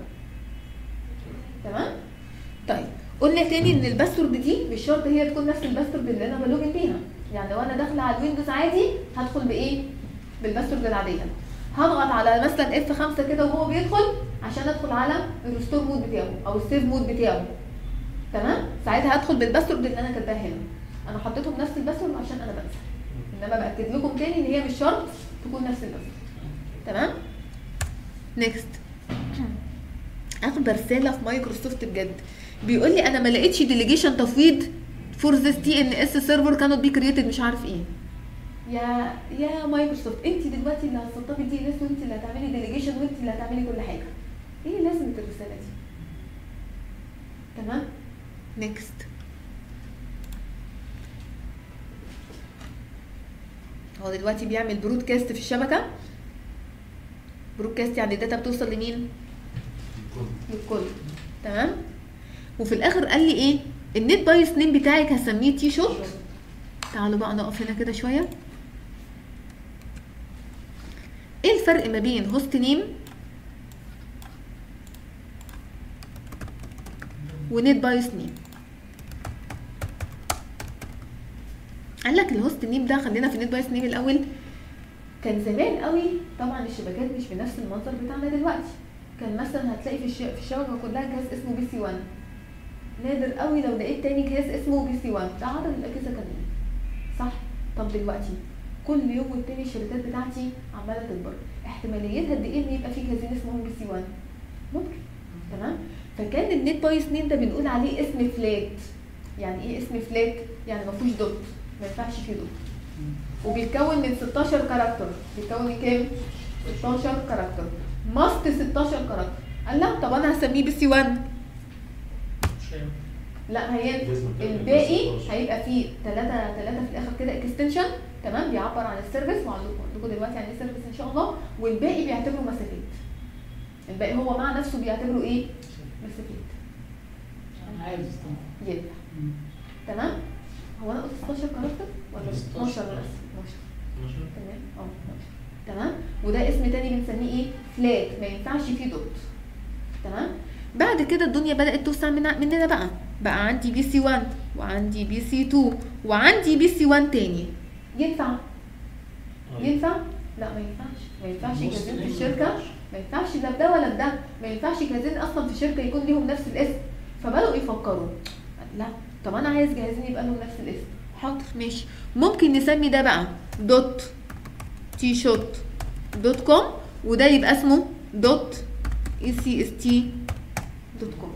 تمام طيب قلنا تاني ان الباسورد دي مش شرط هي تكون نفس الباسورد اللي انا بلوجن بيها يعني لو انا داخله على الويندوز عادي هدخل بايه بالباسورد العاديه هضغط على مثلا اف 5 كده وهو بيدخل عشان ادخل على الريستور مود بتاعه او السيف مود بتاعه تمام ساعتها هدخل بالباسورد اللي انا كاتباه هنا انا حطيتهم نفس الباسورد عشان انا بنسى انما باكد لكم تاني ان هي مش شرط تكون نفس الباسورد تمام نيكست اخبر رساله في مايكروسوفت بجد بيقول لي انا ما لقيتش ديليجيشن تفويض فور ذس تي ان اس سيرفر كانت بي كرييتد مش عارف ايه يا يا مايكروسوفت انت دلوقتي اللي هتسطبي دي ان اس وانت اللي هتعملي ديليجيشن وانت اللي هتعملي كل حاجه ايه لازمه الرساله دي تمام نيكست هو دلوقتي بيعمل برودكاست في الشبكه برودكاست يعني الداتا بتوصل لمين للكل تمام وفي الاخر قال لي ايه النت بايس نيم بتاعك هسميه تي شوت تعالوا بقى نقف هنا كده شويه ايه الفرق ما بين هوست نيم ونت بايس نيم قال لك الهوست نيم ده خلينا في النت بايس نيم الاول كان زمان قوي طبعا الشبكات مش بنفس المنظر بتاعنا دلوقتي كان مثلا هتلاقي في الش- في الشبكه كلها جهاز اسمه بي سي 1 نادر قوي لو لقيت تاني جهاز اسمه بي سي 1 ده عدد الاجهزه كان ايه صح طب دلوقتي كل يوم والتاني الشركات بتاعتي عماله تكبر احتماليتها قد ايه ان يبقى في جهازين اسمهم بي سي 1 ممكن تمام فكان النت باي سنين ده بنقول عليه اسم فلات يعني ايه اسم فلات يعني ما فيهوش دوت ما ينفعش فيه دوت وبيتكون من 16 كاركتر بيتكون من كام 16 كاركتر ماست 16 كاركتر قال لا طب انا هسميه بي سي 1 مش فاهم. لا هي الاسم بتاع الباقي الباقي هيبقى فيه ثلاثة ثلاثة في الآخر كده اكستنشن تمام بيعبر عن السيرفيس وعندكم عندكم دلوقتي يعني ايه سيرفيس إن شاء الله والباقي بيعتبره مسافات الباقي هو مع نفسه بيعتبره إيه؟ مسافات انا عايز طبعا يبقى تمام؟ هو أنا قلت 16 كاركتر ولا 12 بس 12 ماشي تمام اه 12 تمام وده اسم تاني بنسميه ايه فلات ما ينفعش فيه دوت تمام بعد كده الدنيا بدات توسع منا- مننا بقى بقى عندي بي سي 1 وعندي بي سي 2 وعندي بي سي 1 تاني ينفع ينفع لا ما ينفعش ما ينفعش جهازين في الشركه ما ينفعش لا بده ولا بده ما ينفعش جهازين اصلا في الشركه يكون ليهم نفس الاسم فبداوا يفكروا لا طب انا عايز جهازين يبقى لهم نفس الاسم حاضر ماشي ممكن نسمي ده بقى دوت تي شوت دوت كوم وده يبقى اسمه دوت اي سي اس تي دوت كوم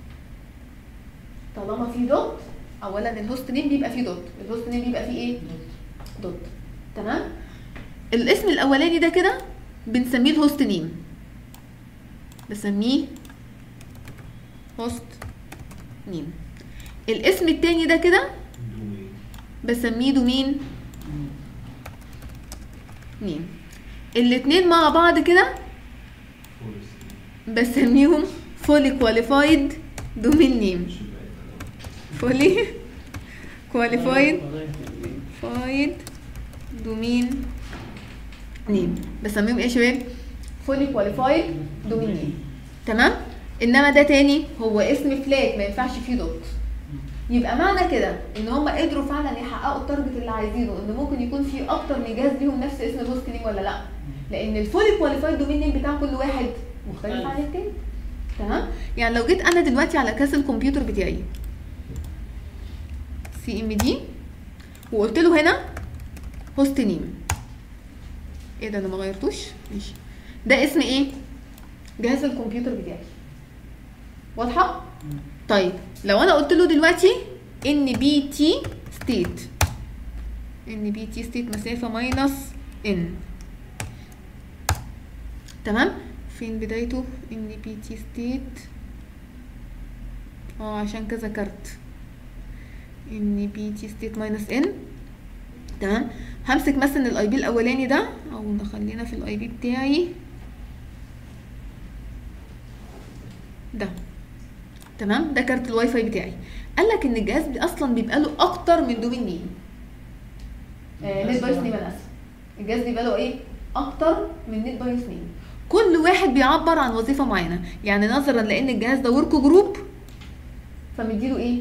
طالما في دوت اولا الهوست نيم بيبقى فيه دوت الهوست نيم بيبقى فيه ايه دوت تمام الاسم الاولاني ده كده بنسميه الهوست نيم بسميه هوست نيم الاسم التاني ده كده دومين بسميه دومين نيم الاتنين مع بعض كده فورست بسميهم فولي كواليفايد دومين نيم شو بقى فولي كواليفايد فايد دومين نيم بسميهم ايه يا شباب فولي كواليفايد دومين نيم تمام انما ده تاني هو اسم فلاج ما ينفعش فيه دوت يبقى معنى كده ان هم قدروا فعلا يحققوا التارجت اللي عايزينه ان ممكن يكون في اكتر من جهاز ليهم نفس اسم الهوست نيم ولا لا لان الفولي كواليفايد دومين نيم بتاع كل واحد مختلف مختلف. عن التاني تمام يعني لو جيت انا دلوقتي على كاس الكمبيوتر بتاعي سي ام دي وقلت له هنا هوست نيم ايه ده انا ما غيرتوش ماشي ده اسم ايه جهاز الكمبيوتر بتاعي واضحه طيب لو انا قلت له دلوقتي ان بي تي ستيت ان بي تي ستيت مسافه ماينس ان تمام فين بدايته ان بي تي ستيت اه عشان كذا كارت ان بي تي ستيت ماينس ان تمام همسك مثلا الاي بي الاولاني ده او نخلينا في الاي بي بتاعي ده تمام ده كارت الواي فاي بتاعي قال لك ان الجهاز بي- اصلا بيبقى له اكتر من دومين نيم آه نت بايس نيم انا اسف الجهاز بيبقى له ايه اكتر من نت بايس نيم كل واحد بيعبر عن وظيفه معينه يعني نظرا لان الجهاز ده ورك جروب فمديله ايه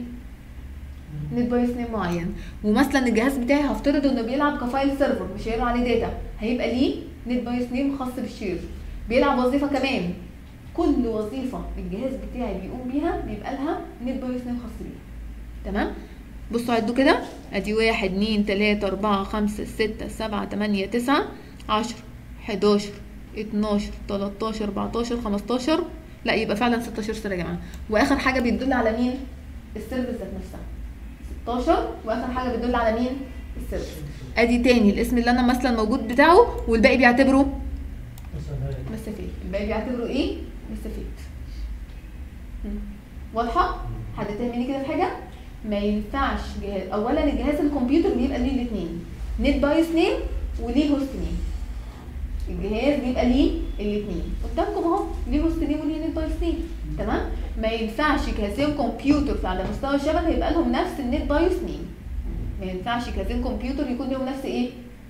نت بايس نيم معين ومثلا الجهاز بتاعي هفترض انه بيلعب كفايل سيرفر مش هيقرا عليه داتا هيبقى ليه نت بايس نيم خاص بالشير بيلعب وظيفه كمان كل وظيفه الجهاز بتاعي بيقوم بيها بيبقى لها نت بايس نيم خاص بيها تمام بصوا عدوا كده ادي واحد اتنين تلاتة اربعة خمسة ستة سبعة تمانية تسعة عشرة حداشر اتناشر تلاتاشر اربعتاشر خمستاشر لا يبقى فعلا ستاشر سنة يا جماعة واخر حاجة بتدل على مين السيرفيس ذات نفسها 16 واخر حاجه بتدل على مين السيرفيس ادي تاني الاسم اللي انا مثلا موجود بتاعه والباقي بيعتبره مسافات الباقي بيعتبره ايه مسافات مم. واضحه حد تاني كده في حاجه ما ينفعش جهاز اولا الجهاز الكمبيوتر بيبقى ليه الاثنين نت بايس نيم وليه هوست نيم الجهاز بيبقى ليه الاثنين قدامكم اهو ليه هوست نيم وليه نت بايس نيم تمام ما ينفعش جهازين كمبيوتر على مستوى الشبكه يبقى لهم نفس النت بايس نيم ما ينفعش جهازين كمبيوتر يكون لهم نفس ايه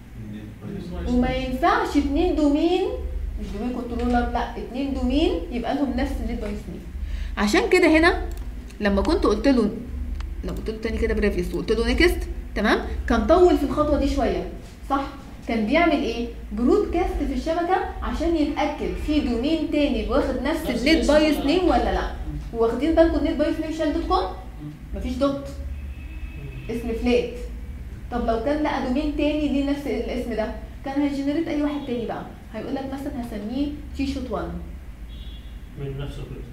وما ينفعش اتنين دومين مش دومين كنترولر لا اتنين دومين يبقى لهم نفس النت بايس نيم عشان كده هنا لما كنت قلت له لو قلت له تاني كده بريفيوس وقلت له نيكست تمام كان طول في الخطوه دي شويه صح كان بيعمل ايه برودكاست في الشبكه عشان يتاكد في دومين تاني واخد نفس نفس النت الاسم بايس ولا نيم ولا لا واخدين بالكم النت بايس نيم شال دوت كوم مفيش دوت اسم فلات طب لو كان لقى دومين تاني ليه نفس الاسم ده كان هيجنريت اي واحد تاني بقى هيقول لك مثلا هسميه تي شوت 1 من نفسه كده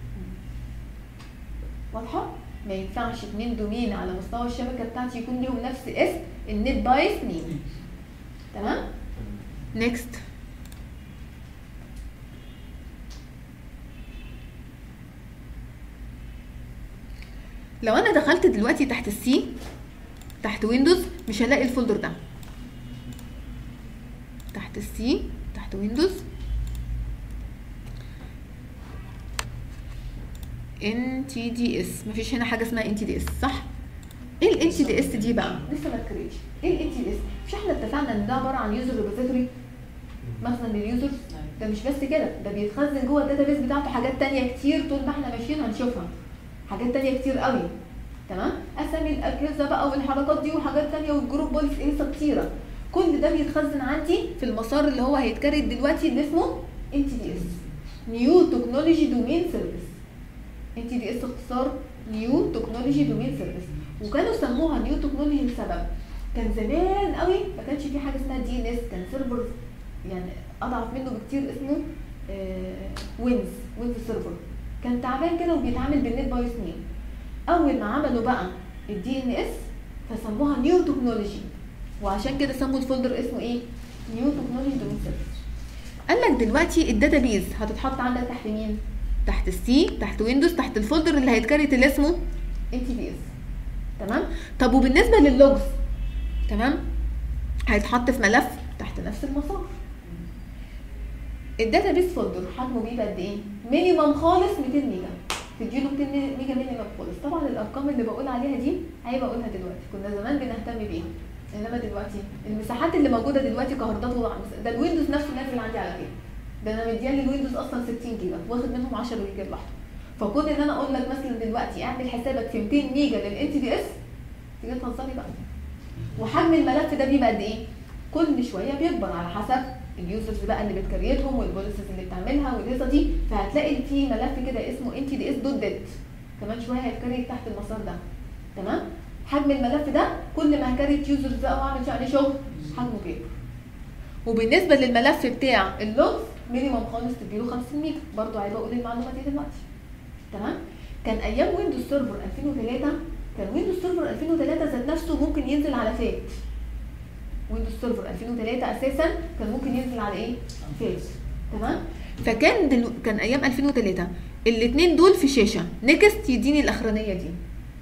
واضحه ما ينفعش اتنين دومين على مستوى الشبكه بتاعتي يكون ليهم نفس اسم النت بايس نيم تمام نيكست لو انا دخلت دلوقتي تحت السي تحت ويندوز مش هلاقي الفولدر ده تحت السي تحت ويندوز ان تي دي اس مفيش هنا حاجه اسمها ان تي دي اس صح ايه الان تي دي اس دي بقى لسه ما اتكررتش ايه الان تي دي اس مش احنا اتفقنا ان ده عباره عن يوزر ريبوزيتوري مثلا لليوزرز ده مش بس كده ده بيتخزن جوه الداتابيس بتاعته حاجات تانية كتير طول ما احنا ماشيين هنشوفها حاجات تانية كتير قوي تمام اسامي الاجهزه بقى والحركات دي وحاجات تانية والجروب بوليس قصه كتيره كل ده بيتخزن عندي في المسار اللي هو هيتكرر دلوقتي اللي اسمه ان تي دي اس نيو تكنولوجي دومين سيرفيس ان تي دي اس اختصار نيو تكنولوجي دومين سيرفيس وكانوا سموها نيو تكنولوجي لسبب كان زمان قوي ما كانش في حاجه اسمها دي ان اس كان سيرفر يعني اضعف منه بكتير اسمه وينز وينز سيرفر كان تعبان كده وبيتعامل بالنت باي سنين اول ما عملوا بقى الدي ان اس فسموها نيو تكنولوجي وعشان كده سموا الفولدر اسمه ايه نيو تكنولوجي دومين سيرفيس قال لك دلوقتي الداتابيز هتتحط عندك تحت مين تحت السي تحت ويندوز تحت الفولدر اللي هيتكريت اللي اسمه ان تي بي اس تمام طب وبالنسبه لللوجز تمام هيتحط في ملف تحت نفس المسار الداتابيس فولدر حجمه بيبقى قد ايه مينيمم خالص 200 ميجا تديله 200 ميجا مينيمم خالص طبعا الارقام اللي بقول عليها دي عيب اقولها دلوقتي كنا زمان بنهتم بيها انما دلوقتي المساحات اللي موجوده دلوقتي كهاردات ومس- ده الويندوز نفسه نازل عندي على كده ده انا مديالي الويندوز اصلا 60 جيجا واخد منهم 10 جيجا لوحده فكون ان انا اقول لك مثلا دلوقتي اعمل حسابك في 200 ميجا للان تي دي اس تيجي تهزري بقى وحجم الملف ده بيبقى قد ايه كل شويه بيكبر على حسب اليوزرز بقى اللي بتكريتهم والبوليسز اللي بتعملها والهيصه دي فهتلاقي في ملف كده اسمه ان تي دي اس دوت ديت كمان شويه هيتكريت تحت المسار ده تمام حجم الملف ده كل ما هكريت يوزرز بقى واعمل عليه شغل حجمه كبر وبالنسبه للملف بتاع اللوجز مينيمم خالص تديله 50 ميجا برضو عايزه اقول المعلومه دي دلوقتي تمام كان ايام ويندوز سيرفر 2003 كان ويندوز سيرفر 2003 ذات نفسه ممكن ينزل على فات ويندوز سيرفر 2003 اساسا كان ممكن ينزل على ايه فات تمام فكان دلو... كان ايام 2003 الاثنين دول في شاشه نكست يديني الاخرانيه دي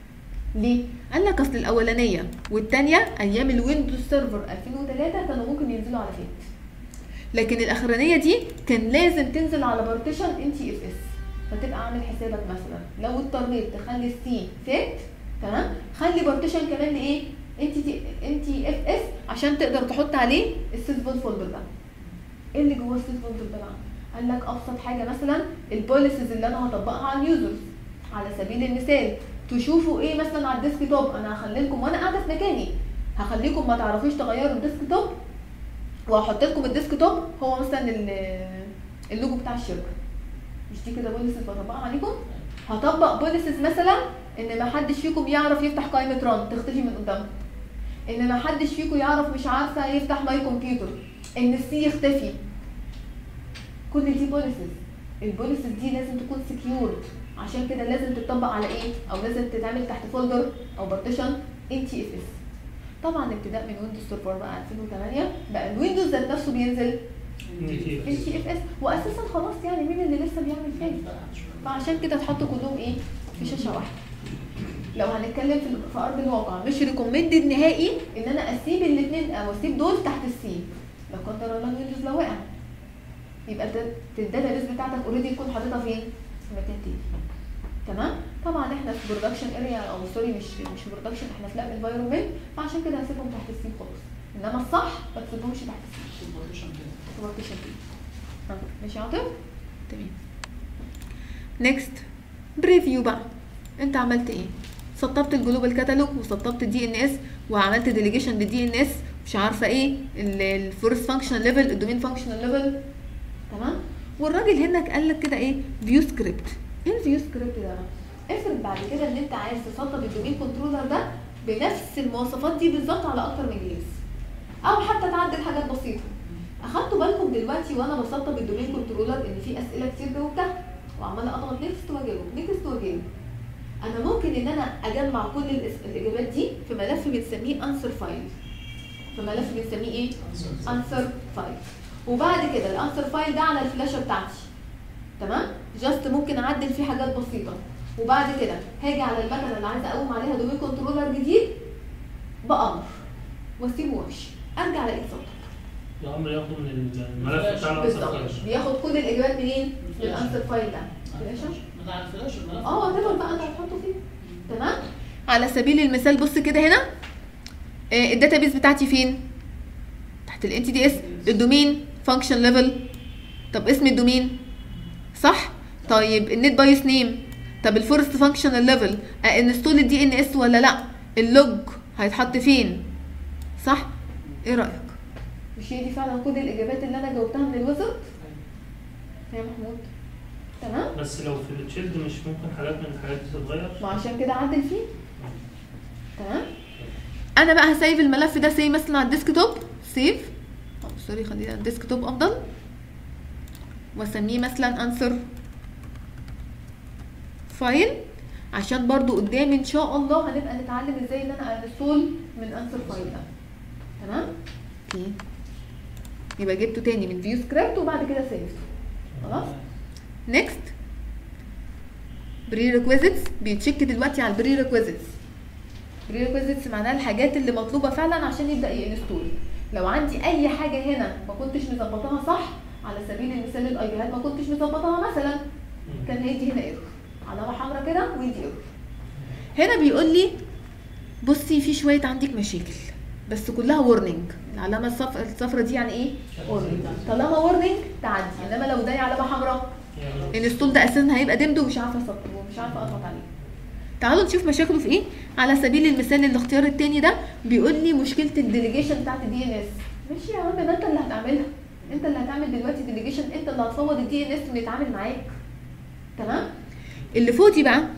ليه قال لك اصل الاولانيه والثانيه ايام الويندوز سيرفر 2003 كانوا ممكن ينزلوا على فات لكن الاخرانيه دي كان لازم تنزل على بارتيشن ان تي اف اس فتبقى عامل حسابك مثلا لو اضطريت تخلي السي فات تمام خلي بارتيشن كمان لايه ان تي ان تي اف اس عشان تقدر تحط عليه السيسفول فولدر ده ايه اللي جوه السيس فولدر ده بقى قال لك ابسط حاجه مثلا البوليسز اللي انا هطبقها على اليوزرز على سبيل المثال تشوفوا ايه مثلا على الديسك توب انا هخلي لكم وانا قاعده في مكاني هخليكم ما تعرفوش تغيروا الديسك توب وهحط لكم الديسك توب هو مثلا ال- اللوجو بتاع الشركه مش دي كده بوليسز بطبقها عليكم هطبق بوليسز مثلا ان ما حدش فيكم يعرف يفتح قائمه ران تختفي من قدامكم ان ما حدش فيكم يعرف مش عارفه يفتح ماي كمبيوتر ان السي يختفي كل دي بوليسز البوليسز دي لازم تكون سكيورد عشان كده لازم تطبق على ايه او لازم تتعمل تحت فولدر او بارتيشن ان تي اف اس طبعا ابتداء من ويندوز سيرفر بقى 2008 بقى الويندوز ذات نفسه بينزل ان تي اف اس واساسا خلاص يعني مين اللي لسه بيعمل كده فعشان كده اتحطوا كلهم ايه في شاشه واحده لو هنتكلم في, في ارض الواقع مش ريكومندد نهائي ان انا اسيب الاثنين او اسيب دول تحت السي لا قدر الله الويندوز لو وقع يبقى الداتا بيس بتاعتك اوريدي تكون حاططها فين؟ في مكان تاني تمام؟ طبعا احنا في برودكشن اريا او سوري مش مش في برودكشن احنا في لاب انفايرمنت فعشان كده هسيبهم تحت السي خالص انما الصح ما تسيبهمش تحت السي في بارتيشن تاني ها، ماشي يا عاطف؟ تمام نيكست بريفيو بقى انت عملت ايه؟ سطبت الجلوبال كاتالوج وسطبت الدي ان اس وعملت ديليجيشن للدي ان اس مش عارفه ايه الفورست فانكشنال ليفل الدومين فانكشنال ليفل تمام والراجل هناك قال لك كده ايه فيو سكريبت ايه الفيو سكريبت ده افرض بعد كده ان انت عايز تسطب الدومين كنترولر ده بنفس المواصفات دي بالظبط على اكتر من جهاز او حتى تعدل حاجات بسيطه اخدتوا بالكم دلوقتي وانا بسطب الدومين كنترولر ان في اسئله كتير جاوبتها وعماله اضغط نيكست واجاوب نيكست واجاوب انا ممكن ان انا اجمع كل الإس- الاجابات دي في ملف بنسميه انسر فايل في ملف بنسميه ايه انسر فايل وبعد كده الانسر فايل ده على الفلاشه بتاعتي تمام جاست ممكن اعدل فيه حاجات بسيطه وبعد كده هاجي على المكنه اللي عايزه اقوم عليها دومين كنترولر جديد بامر واسيبه وامشي ارجع الاقيه اتسطب الامر ياخده من الملف بتاع بالظبط الانسر بياخد كل الاجابات منين؟ من الفلاش. الانسر فايل ده فلاشه من على الفلاش الملف اه تقدر بقى انت هتحطه فين تمام على سبيل المثال بص كده هنا آه، الداتابيس بتاعتي فين تحت الان تي دي اس الدومين فانكشن ليفل طب اسم الدومين صح طيب النت بايس نيم طب الفورست فانكشنال ليفل انستول الدي ان اس ولا لا اللوج هيتحط فين صح ايه رايك مش هي دي فعلا كل الاجابات اللي انا جاوبتها من الويزرد يا محمود تمام بس لو في التشيلد مش ممكن حاجات من الحاجات دي تتغير ما عشان كده عدل فيه تمام انا بقى هسيف الملف ده سي مثلا على الديسك توب سيف أو سوري خلينا على الديسك توب افضل واسميه مثلا انسر فايل عشان برضو قدام ان شاء الله هنبقى نتعلم ازاي ان انا انستول من انسر فايل ده تمام اوكي يبقى جبته تاني من فيو سكريبت وبعد كده سيفته خلاص نيكست بري ريكويزيتس بيتشيك دلوقتي على البري ريكويزيتس بري ريكويزيتس معناها الحاجات اللي مطلوبه فعلا عشان يبدا ينستول لو عندي اي حاجه هنا ما كنتش مظبطاها صح على سبيل المثال الايباد ما كنتش مظبطاها مثلا كان هيدي هنا ايرور علامه حمراء كده ويدي ايرور هنا بيقول لي بصي في شويه عندك مشاكل بس كلها ورنينج العلامه الصف... الصفرا دي يعني ايه ورنينج طالما ورنينج تعدي انما لو ده علامه حمراء يعني الانستول ده اساسا هيبقى دمد ومش عارفه اسطبه ومش عارفه اضغط عليه تعالوا نشوف مشاكله في ايه على سبيل المثال الاختيار التاني ده بيقول لي مشكله الديليجيشن بتاعت الدي ان اس ماشي يا عم ده انت اللي هتعملها انت اللي هتعمل دلوقتي ديليجيشن انت اللي هتفوض الدي ان اس انه يتعامل معاك تمام اللي فوق دي بقى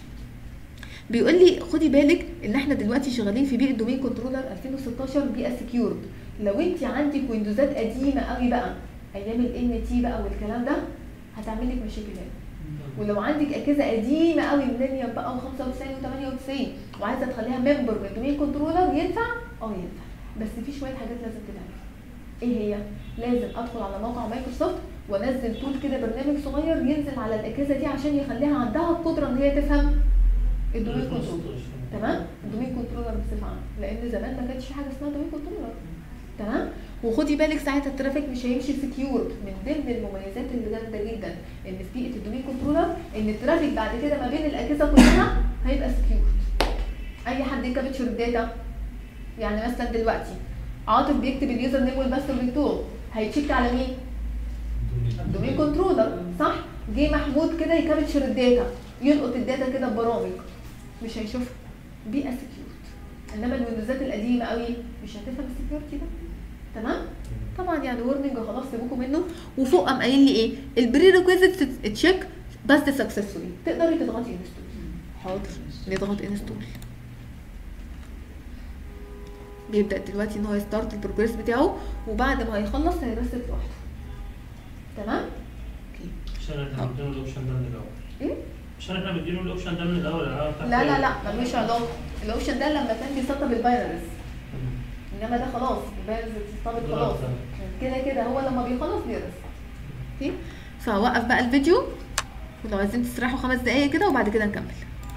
بيقول لي خدي بالك ان احنا دلوقتي شغالين في بيئه دومين كنترولر 2016 بيئه سكيورد لو انت عندك ويندوزات قديمه قوي بقى ايام الان تي بقى والكلام ده هتعمل لك مشاكل هنا ولو عندك اجهزه قديمه قوي ميلينيوم بقى و95 و98 وعايزه تخليها ممبر من دومين كنترولر ينفع اه ينفع بس في شويه حاجات لازم تتعمل ايه هي لازم ادخل على موقع مايكروسوفت وانزل تول كده برنامج صغير ينزل على الاجهزه دي عشان يخليها عندها القدره ان هي تفهم الدومين كنترولر تمام الدومين كنترولر بصفه عامه لان زمان ما كانش في حاجه اسمها دومين كنترولر تمام وخدي بالك ساعتها الترافيك مش هيمشي سكيور من ضمن المميزات اللي جامده جدا ان في بيئه الدومين كنترولر ان الترافيك بعد كده ما بين الاجهزه كلها هيبقى سكيور اي حد يكابتشر الداتا يعني مثلا دلوقتي عاطف بيكتب اليوزر نيم والباسورد بتوعه هيتشيك على مين؟ دومين كنترولر صح؟ جه محمود كده يكابتشر الداتا يلقط الداتا كده ببرامج مش هيشوفها بيئه سكيور انما الويندوزات القديمه قوي مش هتفهم السكيورتي ده تمام طبعا يعني ورنينج خلاص سيبوكم منه وفوق قام قايل لي ايه البري ريكويزيت تشيك بس سكسسفولي تقدري تضغطي انستول حاضر نضغط انستول بيبدا دلوقتي ان هو يستارت البروجريس بتاعه وبعد ما هيخلص هيرست لوحده تمام اوكي عشان احنا مدينه الاوبشن ده من الاول ايه عشان احنا مدينه الاوبشن ده من الاول العلاقة بتاعت لا لا إيه؟ لا ملوش علاقه الاوبشن ده لما كان بيسطب الفيروس مم. انما ده خلاص الفيروس اتسطبت لا، خلاص تمام. كده كده هو لما بيخلص بيرس اوكي فوقف بقى الفيديو ولو عايزين تستريحوا خمس دقايق كده وبعد كده نكمل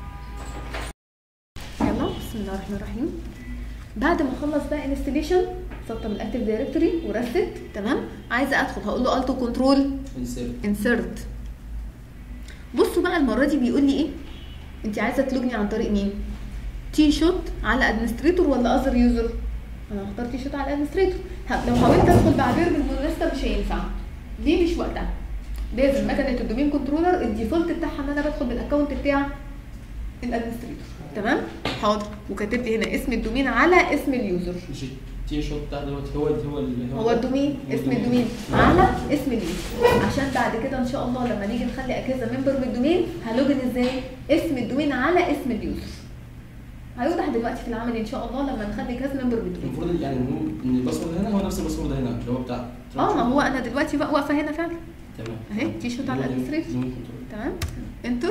يلا بسم الله الرحمن الرحيم بعد ما اخلص بقى انستليشن سطب الاكتيف دايركتوري ورست تمام عايزه ادخل هقول له التو كنترول انسيرت انسرت بصوا بقى المره دي بيقول لي ايه انت عايزه تلوجني عن طريق مين تي شوت على ادمنستريتور ولا اذر يوزر انا هختار تي شوت على ادمنستريتور لو حاولت ادخل بعبير بالمناسبه مش هينفع دي مش وقتها لازم مكنه الدومين كنترولر الديفولت بتاعها ان انا بدخل بالاكونت بتاع الادمنستريتور تمام حاضر وكاتب لي هنا اسم الدومين على اسم اليوزر مش التي شوت بتاع دلوقتي هو هو ال- هو الدومين اسم الدومين على اسم اليوزر عشان بعد كده ان شاء الله لما نيجي نخلي اجهزه ممبر من الدومين هلوجن ازاي اسم الدومين على اسم اليوزر هيوضح دلوقتي في العمل ان شاء الله لما نخلي جهاز ممبر من الدومين المفروض يعني إن- ان الباسورد هنا هو نفس الباسورد هنا اللي هو بتاع اه ما هو انا دلوقتي بقى واقفه هنا فعلا تمام اهي تي شوت على هو دومين- الادمنستريتور دومين كنترول. تمام انتر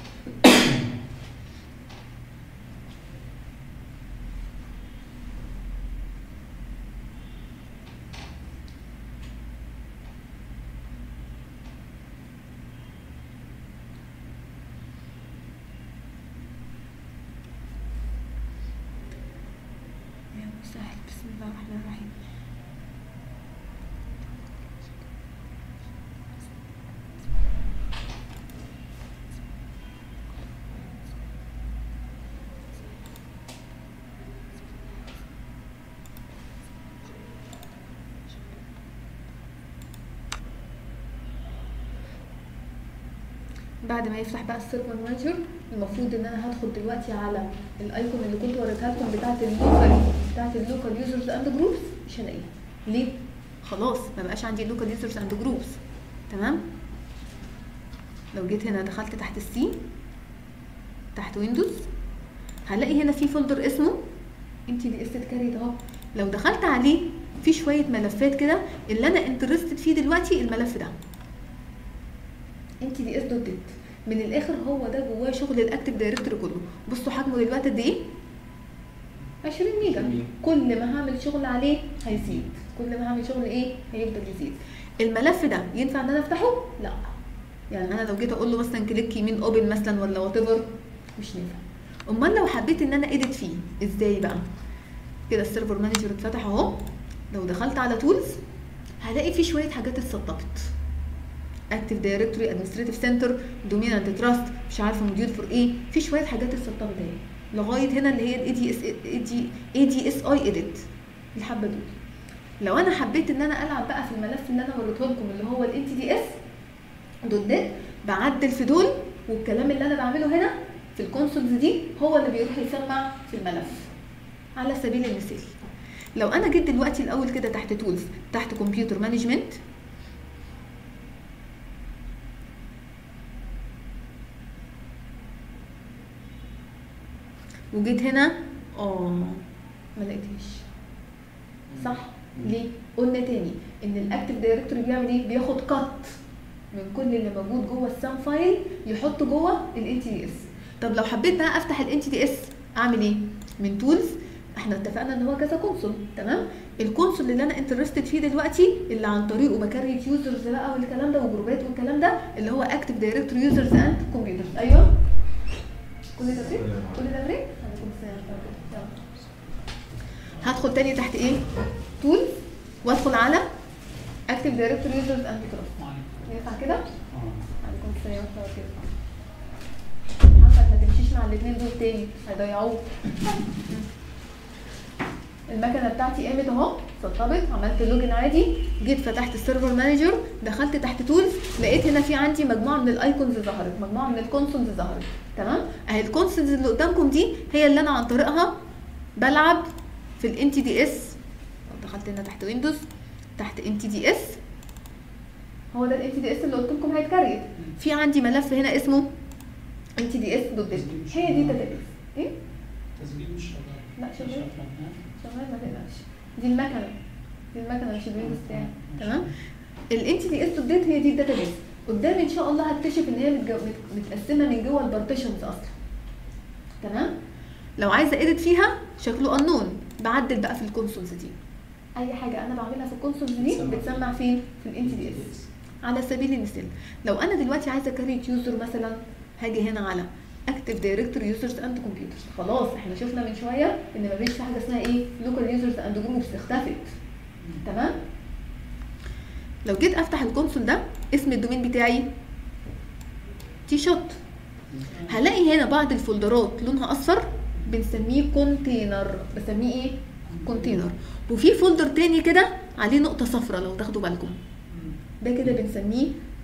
يا مسهل بسم الله الرحمن الرحيم بعد ما يفتح بقى السيرفر مانجر المفروض ان انا هدخل دلوقتي على الايكون اللي كنت وريتها لكم بتاعه اللوكال بتاعه اللوكال يوزرز اند جروبس مش هلاقيها ليه خلاص ما بقاش عندي لوكال يوزرز اند جروبس تمام لو جيت هنا دخلت تحت السي تحت ويندوز هلاقي هنا في فولدر اسمه انت دي اس كاريت اهو لو دخلت عليه في شويه ملفات كده اللي انا انترستد فيه دلوقتي الملف ده انت دي اس دوت ديت من الاخر هو ده جواه شغل الاكتف دايركتوري كله بصوا حجمه دلوقتي قد ايه 20 ميجا جميل. كل ما هعمل شغل عليه هيزيد كل ما هعمل شغل ايه هيفضل يزيد الملف ده ينفع ان انا افتحه لا يعني انا لو جيت اقول له مثلا كليك يمين اوبن مثلا ولا وات مش نافع امال لو حبيت ان انا اديت فيه ازاي بقى كده السيرفر مانجر اتفتح اهو لو دخلت على تولز هلاقي فيه شويه حاجات اتسطبت اكتف دايركتوري ادمنستريتيف سنتر دومين اند تراست مش عارفه موديول فور ايه في شويه حاجات اتسطبت اهي لغايه هنا اللي هي الاي دي اس اي دي اس اي اديت الحبه دول لو انا حبيت ان انا العب بقى في الملف اللي انا وريته لكم اللي هو الان تي دي اس دوت نت بعدل في دول والكلام اللي انا بعمله هنا في الكونسولز دي هو اللي بيروح يسمع في الملف على سبيل المثال لو انا جيت دلوقتي الاول كده تحت تولز تحت كمبيوتر مانجمنت وجيت هنا اه ما لقيتهاش صح ليه قلنا تاني ان الاكتف دايركتوري بيعمل ايه بياخد كات من كل اللي موجود جوه السام فايل يحطه جوه الان تي دي اس طب لو حبيت بقى افتح الان تي دي اس اعمل ايه من تولز احنا اتفقنا ان هو كذا كونسول تمام الكونسول اللي انا انترستد فيه دلوقتي اللي عن طريقه بكريت يوزرز بقى والكلام ده وجروبات والكلام ده اللي هو اكتف دايركتوري يوزرز اند كمبيوترز ايوه كل ده بريك كل ده بريك انا كنت سامع يلا. هدخل تاني تحت ايه تولز وادخل على اكتف دايركتوري يوزرز اند كلاس ينفع كده عليكم السلام ورحمه الله وبركاته محمد ما تمشيش مع الاثنين دول تاني هيضيعوك المكنه بتاعتي قامت اهو سطبت عملت لوجن عادي جيت فتحت السيرفر مانجر دخلت تحت تولز لقيت هنا في عندي مجموعه من الايكونز ظهرت مجموعه من الكونسولز ظهرت تمام اهي الكونسولز اللي قدامكم دي هي اللي انا عن طريقها بلعب في الان تي دي اس دخلت هنا تحت ويندوز تحت ان تي دي اس هو ده الان تي دي اس اللي قلت لكم هيتكريت في عندي ملف هنا اسمه ان تي دي اس دوت ديت هي دي الداتابيس ايه تسجيل مش شغال لا، شغال. مش هفهم، ها؟ شغال ما تقلقش دي المكنه دي المكنه مش الويندوز بتاعي تمام الان تي دي اس دوت ديت هي دي الداتابيس قدام ان شاء الله هكتشف ان هي متجو... مت- متقسمه من جوه البارتيشنز اصلا تمام لو عايزه اديت فيها شكله انون بعدل بقى في الكونسولز دي اي حاجه انا بعملها في الكونسولز دي بتسمع. بتسمع فين في الان تي دي اس على سبيل المثال لو انا دلوقتي عايزه كاريت يوزر مثلا هاجي هنا على اكتف دايركتوري يوزرز اند كمبيوترز خلاص احنا شفنا من شويه ان ما فيش في حاجه اسمها ايه لوكال يوزرز اند جروبس اختفت تمام لو جيت افتح الكونسول ده اسم الدومين بتاعي تي شوت هلاقي هنا بعض الفولدرات لونها اصفر بنسميه كونتينر بسميه ايه كونتينر وفي فولدر تاني كده عليه نقطه صفراء لو تاخدوا بالكم ده كده بنسميه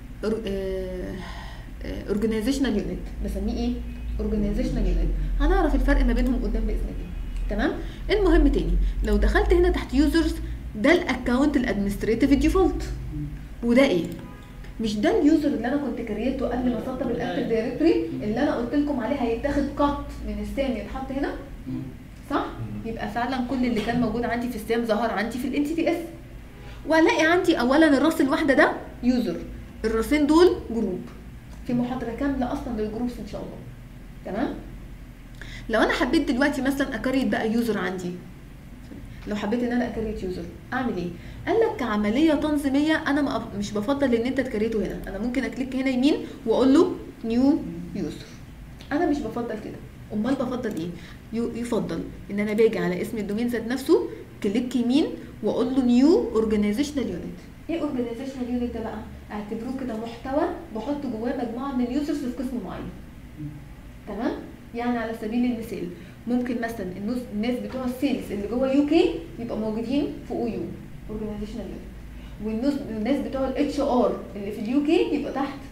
اورجانيزيشنال يونت بسميه ايه اورجانيزيشنال يونت هنعرف الفرق ما بينهم قدام باذن الله تمام المهم تاني لو دخلت هنا تحت يوزرز ده الاكونت الادمنستريتيف ديفولت وده ايه مش ده اليوزر اللي انا كنت كريته قبل ما اسطب الاكتف دايركتوري اللي انا قلت لكم عليه هيتاخد كات من السام يتحط هنا صح يبقى فعلا كل اللي كان موجود عندي في السام ظهر عندي في الان تي دي اس والاقي عندي اولا الراس الواحده ده يوزر الراسين دول جروب في محاضره كامله اصلا للجروبس ان شاء الله تمام لو انا حبيت دلوقتي مثلا اكريت بقى يوزر عندي لو حبيت ان انا اكريت يوزر اعمل ايه قال لك كعمليه تنظيميه انا ما أف- مش بفضل ان انت تكريته هنا انا ممكن اكليك هنا يمين واقول له نيو يوزر انا مش بفضل كده امال بفضل ايه يو- يفضل ان انا باجي على اسم الدومين ذات نفسه كليك يمين واقول له نيو اورجانيزيشنال يونت ايه اورجانيزيشنال يونت ده بقى اعتبروه كده محتوى بحط جواه مجموعه من اليوزرز في قسم معين تمام يعني على سبيل المثال ممكن مثلا الناس الناس بتوع السيلز اللي جوه يو كي يبقوا موجودين في او يو اورجانيزيشنال يونت والناس الناس بتوع الاتش ار اللي في اليو كي يبقى تحت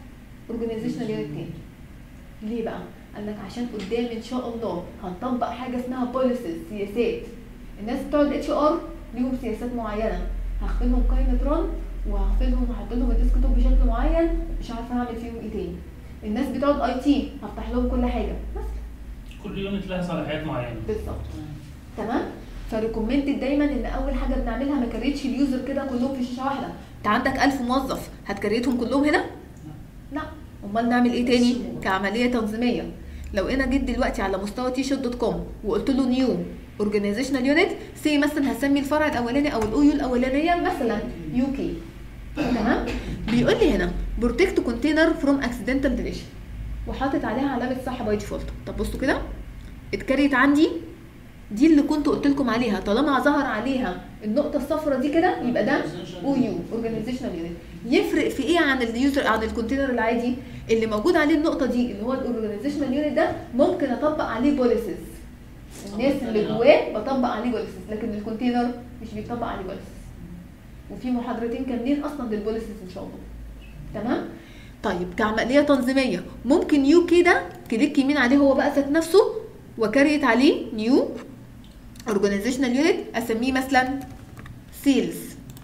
اورجانيزيشنال يونت تاني ليه بقى؟ قال لك عشان قدام ان شاء الله هنطبق حاجه اسمها بوليسز سياسات الناس بتوع الاتش ار ليهم سياسات معينه هخفي لهم قائمه ران وهخفي لهم واحط لهم الديسك توب بشكل معين مش عارفه هعمل فيهم ايه تاني الناس بتوع الاي تي هفتح لهم كل حاجه بس كل يونت لها صلاحيات معينه بالظبط تمام فريكومندد دايما ان اول حاجه بنعملها ما كريتش اليوزر كده كلهم في شاشه واحده انت عندك 1000 موظف هتكريتهم كلهم هنا لا امال نعمل ايه تاني كعمليه تنظيميه لو انا جيت دلوقتي على مستوى تي شوت دوت كوم وقلت له نيو اورجانيزيشنال يونت سي مثلا هسمي الفرع الاولاني او الاو يو الاولانيه مثلا يو كي تمام بيقول لي هنا بروتكت كونتينر فروم اكسيدنتال ديليشن وحاطط عليها علامه صح باي ديفولت طب بصوا كده اتكريت عندي دي اللي كنت قلت لكم عليها طالما ظهر عليها النقطه الصفراء دي كده يبقى ده او يو اورجانيزيشنال يونت يفرق في ايه عن اليوزر عن الكونتينر العادي اللي موجود عليه النقطه دي اللي هو الاورجانيزيشنال يونت ده ممكن اطبق عليه بوليسز الناس اللي جواه بطبق عليه بوليسز لكن الكونتينر مش بيطبق عليه بوليسز وفي محاضرتين كاملين اصلا للبوليسز ان شاء الله تمام طيب كعمليه تنظيميه ممكن يو كده كليك يمين عليه هو بقى ذات نفسه وكريت عليه نيو اورجانيزيشنال يونت اسميه مثلا سيلز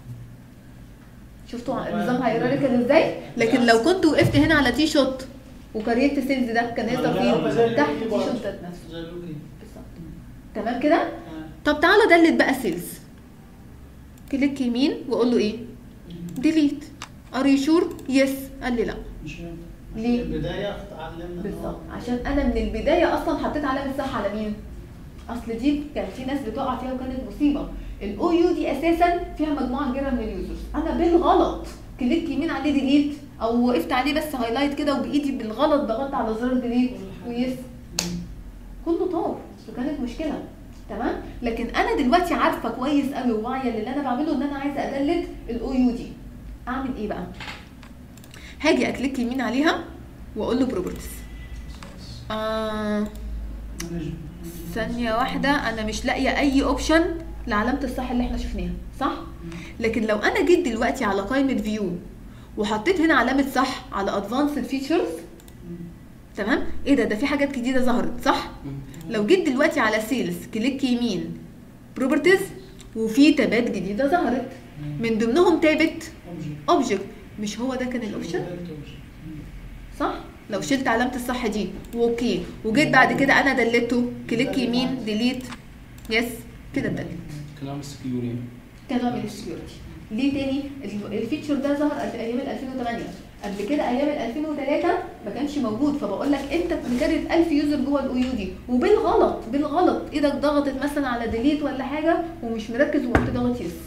شفتوا النظام هيراريكال ازاي لكن لو كنت وقفت هنا على تي شوت وكريت سيلز ده كان هيظهر فيه تحت تي شوت ذات نفسه زي اللوكي بالظبط تمام كده طب تعالى دلت بقى سيلز كليك يمين واقول له ايه ديليت ار يو شور يس قال لي لا مش ليه؟ في البدايه اتعلمنا إن هو- بالظبط عشان انا من البدايه اصلا حطيت علامه صح على مين اصل دي كان في ناس بتقع فيها وكانت مصيبه الاو يو دي اساسا فيها مجموعه كبيره من اليوزرز انا بالغلط كليك يمين عليه ديليت او وقفت عليه بس هايلايت كده وبايدي بالغلط ضغطت على زرار ديليت ويس كله طار وكانت مشكله تمام لكن انا دلوقتي عارفه كويس قوي وواعيه للي انا بعمله ان انا عايزه ادلت الاو يو دي اعمل ايه بقى هاجي اكليك يمين عليها واقول له بروبرتيز آه ثانيه واحده انا مش لاقيه اي اوبشن لعلامه الصح اللي احنا شفناها صح لكن لو انا جيت دلوقتي على قائمه فيو وحطيت هنا علامه صح على ادفانسد فيتشرز تمام ايه ده ده في حاجات جديده ظهرت صح لو جيت دلوقتي على سيلز كليك يمين بروبرتيز وفي تابات جديده ظهرت من ضمنهم تابت اوبجكت مش هو ده كان الاوبشن صح لو شلت علامه الصح دي واوكي وجيت بعد كده انا دلته كليك يمين ديليت يس كده اتدلت كلام السكيورتي كنوع من السكيورتي ليه تاني ال- الفيتشر ده ظهر في ايام ال 2008 قبل كده ايام ال 2003 ما كانش موجود فبقول لك انت مكرر 1000 يوزر جوه الاو يو دي وبالغلط بالغلط ايدك ضغطت مثلا على ديليت ولا حاجه ومش مركز وقمت ضاغط يس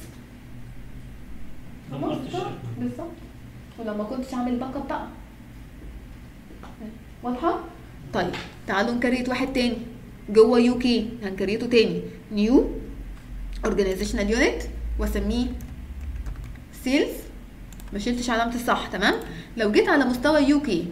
خلاص دمرت الشركة. بالظبط ولما كنتش عامل باك اب بقى واضحه طيب تعالوا نكريت واحد تاني جوه يو كي هنكريته تاني نيو اورجانيزيشنال يونت واسميه سيلز ما شلتش علامه الصح تمام لو جيت على مستوى يو كي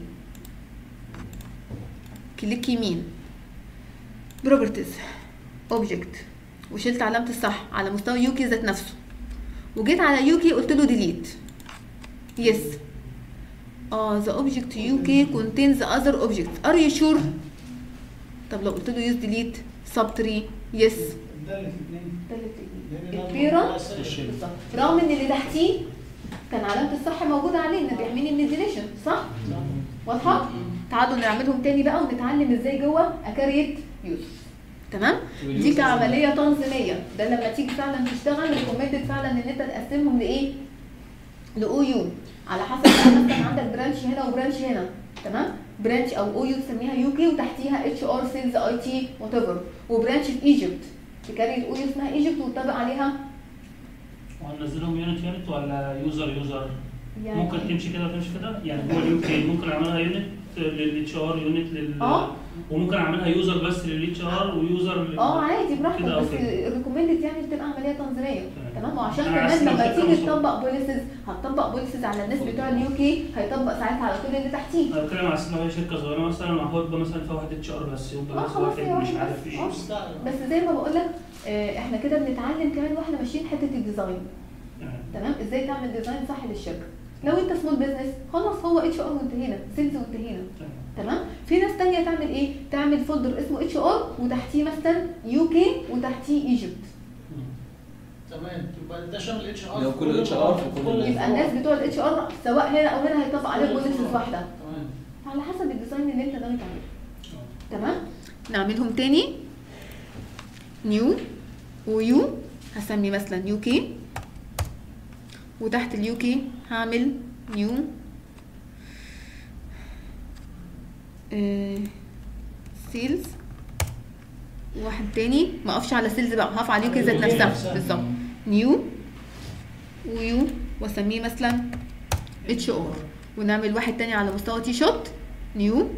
كليك يمين بروبرتيز اوبجكت وشلت علامه الصح على مستوى يو كي ذات نفسه وجيت على يو كي قلت له ديليت يس اه the object UK contains other objects are you sure طب لو قلت له use delete sub tree yes ده الاثنين البيرة بالظبط رغم ان اللي تحتيه كان علامة الصح موجودة عليه ان بيحميني من الديليشن صح؟ واضحة؟ تعالوا نعملهم تاني بقى ونتعلم ازاي جوه اكريت يوزر تمام؟ دي كعملية تنظيمية ده لما تيجي فعلا تشتغل ريكومندد فعلا ان انت تقسمهم لايه؟ لاو يو على حسب بقى مثلا عندك برانش هنا وبرانش هنا تمام؟ برانش او او يو تسميها يو كي وتحتيها اتش ار سيلز اي تي وات ايفر وبرانش في ايجيبت تكريت او يو اسمها ايجيبت وتطبق عليها وهننزلهم يونت يونت ولا يوزر يوزر يعني ممكن تمشي كده وتمشي كده يعني هو اليو كي ممكن اعملها يونت للاتش ار يونت لل اه. وممكن اعملها يوزر بس للاتش ار ويوزر لل- اه عادي براحتك كده أو بس كده. الريكومندد يعني بتبقى عمليه تنظيميه تمام. تمام وعشان أنا عايز كمان لما أعمل تيجي كده تطبق بوليسز هتطبق بوليسز على الناس بتوع اليو كي هيطبق ساعتها على كل اللي تحتيه انا بتكلم على أساس لو هي شركه صغيره مثلا هيبقى مثلا فيها واحد اتش ار بس يبقى اه بس خلاص واحد هي مش واحد عارف بس. ايه اه. بس زي ما بقول لك احنا كده بنتعلم كمان واحنا ماشيين حته الديزاين يعني تمام ازاي تعمل ديزاين صح للشركه لو انت سمول بزنس خلاص هو اتش ار وانتهينا سيلز وانتهينا تمام. تمام في ناس تانية تعمل ايه تعمل فولدر اسمه اتش ار وتحتيه مثلا يو كي وتحتيه ايجيبت مم. تمام يبقى ده شامل اتش ار لو كل HR في كل- يبقى الناس بتوع الاتش ار سواء هنا او هنا هيطبق عليهم بوليسز واحده تمام على حسب الديزاين اللي انت ناوي تعمله آه. تمام نعملهم تاني نيو ويو هسمي مثلا يو كي وتحت اليو كي هعمل نيو سيلز واحد تاني ما اقفش على سيلز بقى هقف على اليو كي ذات اليو كي نفسها نفسها. بالظبط نيو ويو واسميه مثلا اتش ار ونعمل واحد تاني على مستوى تي شوت نيو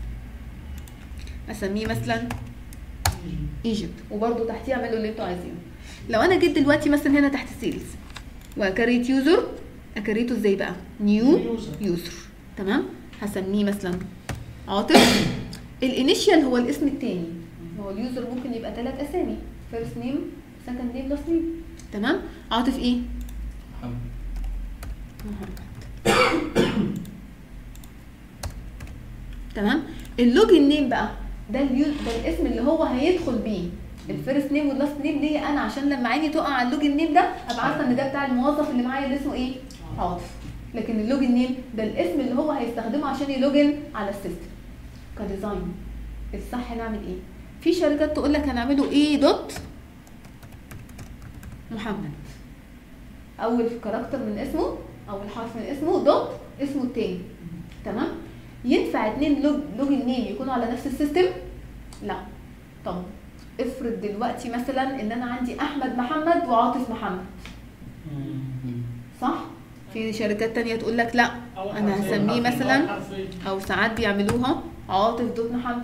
اسميه مثلا ايجيبت وبرده تحتيه اعملوا اللي انتوا عايزينه لو انا جيت دلوقتي مثلا هنا تحت سيلز واكريت يوزر اكريته ازاي بقى نيو يوزر. يوزر تمام هسميه مثلا عاطف الانيشيال هو الاسم التاني هو اليوزر ممكن يبقى ثلاث اسامي فيرست نيم سكند نيم لاست نيم تمام عاطف ايه محمد تمام اللوجن نيم بقى ده اليو ده الاسم اللي هو هيدخل بيه الفيرست نيم واللاست نيم ليا انا عشان لما عيني تقع على اللوجن نيم ده ابقى عارفه ان ده بتاع الموظف اللي معايا اللي اسمه ايه عاطف لكن اللوجن نيم ده الاسم اللي هو هيستخدمه عشان يلوجن على السيستم كديزاين الصح نعمل ايه في شركات تقول لك هنعمله ايه دوت محمد اول كاركتر من اسمه اول حرف من اسمه دوت اسمه التاني تمام ينفع اتنين لوج لوجن نيم يكونوا على نفس السيستم لا طب افرض دلوقتي مثلا ان انا عندي احمد محمد وعاطف محمد مم. صح في شركات تانية تقول لك لا أول انا حرفين. هسميه أول مثلا حرفين. او ساعات بيعملوها عاطف دوت محمد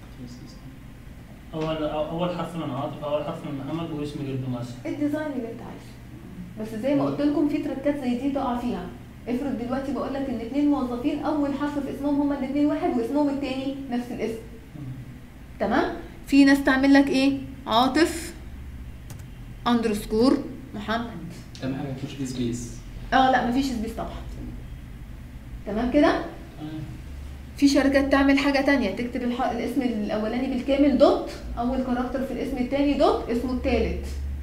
اول اول حرف من عاطف اول حرف من محمد واسم جده مثلا الديزاين اللي انت عايزه بس زي ما قلت لكم في تركات زي دي تقع فيها افرض دلوقتي بقول لك ان اتنين موظفين اول حرف في اسمهم هما الاتنين واحد واسمهم التاني نفس الاسم مم. تمام في ناس تعمل لك ايه عاطف اندرسكور محمد اهم حاجه ما يكونش فيه سبيس اه لا مفيش سبيس طبعا تمام كده تمام. في شركات تعمل حاجه تانية تكتب الح... الاسم الاولاني بالكامل دوت اول كاركتر في الاسم التاني دوت اسمه التالت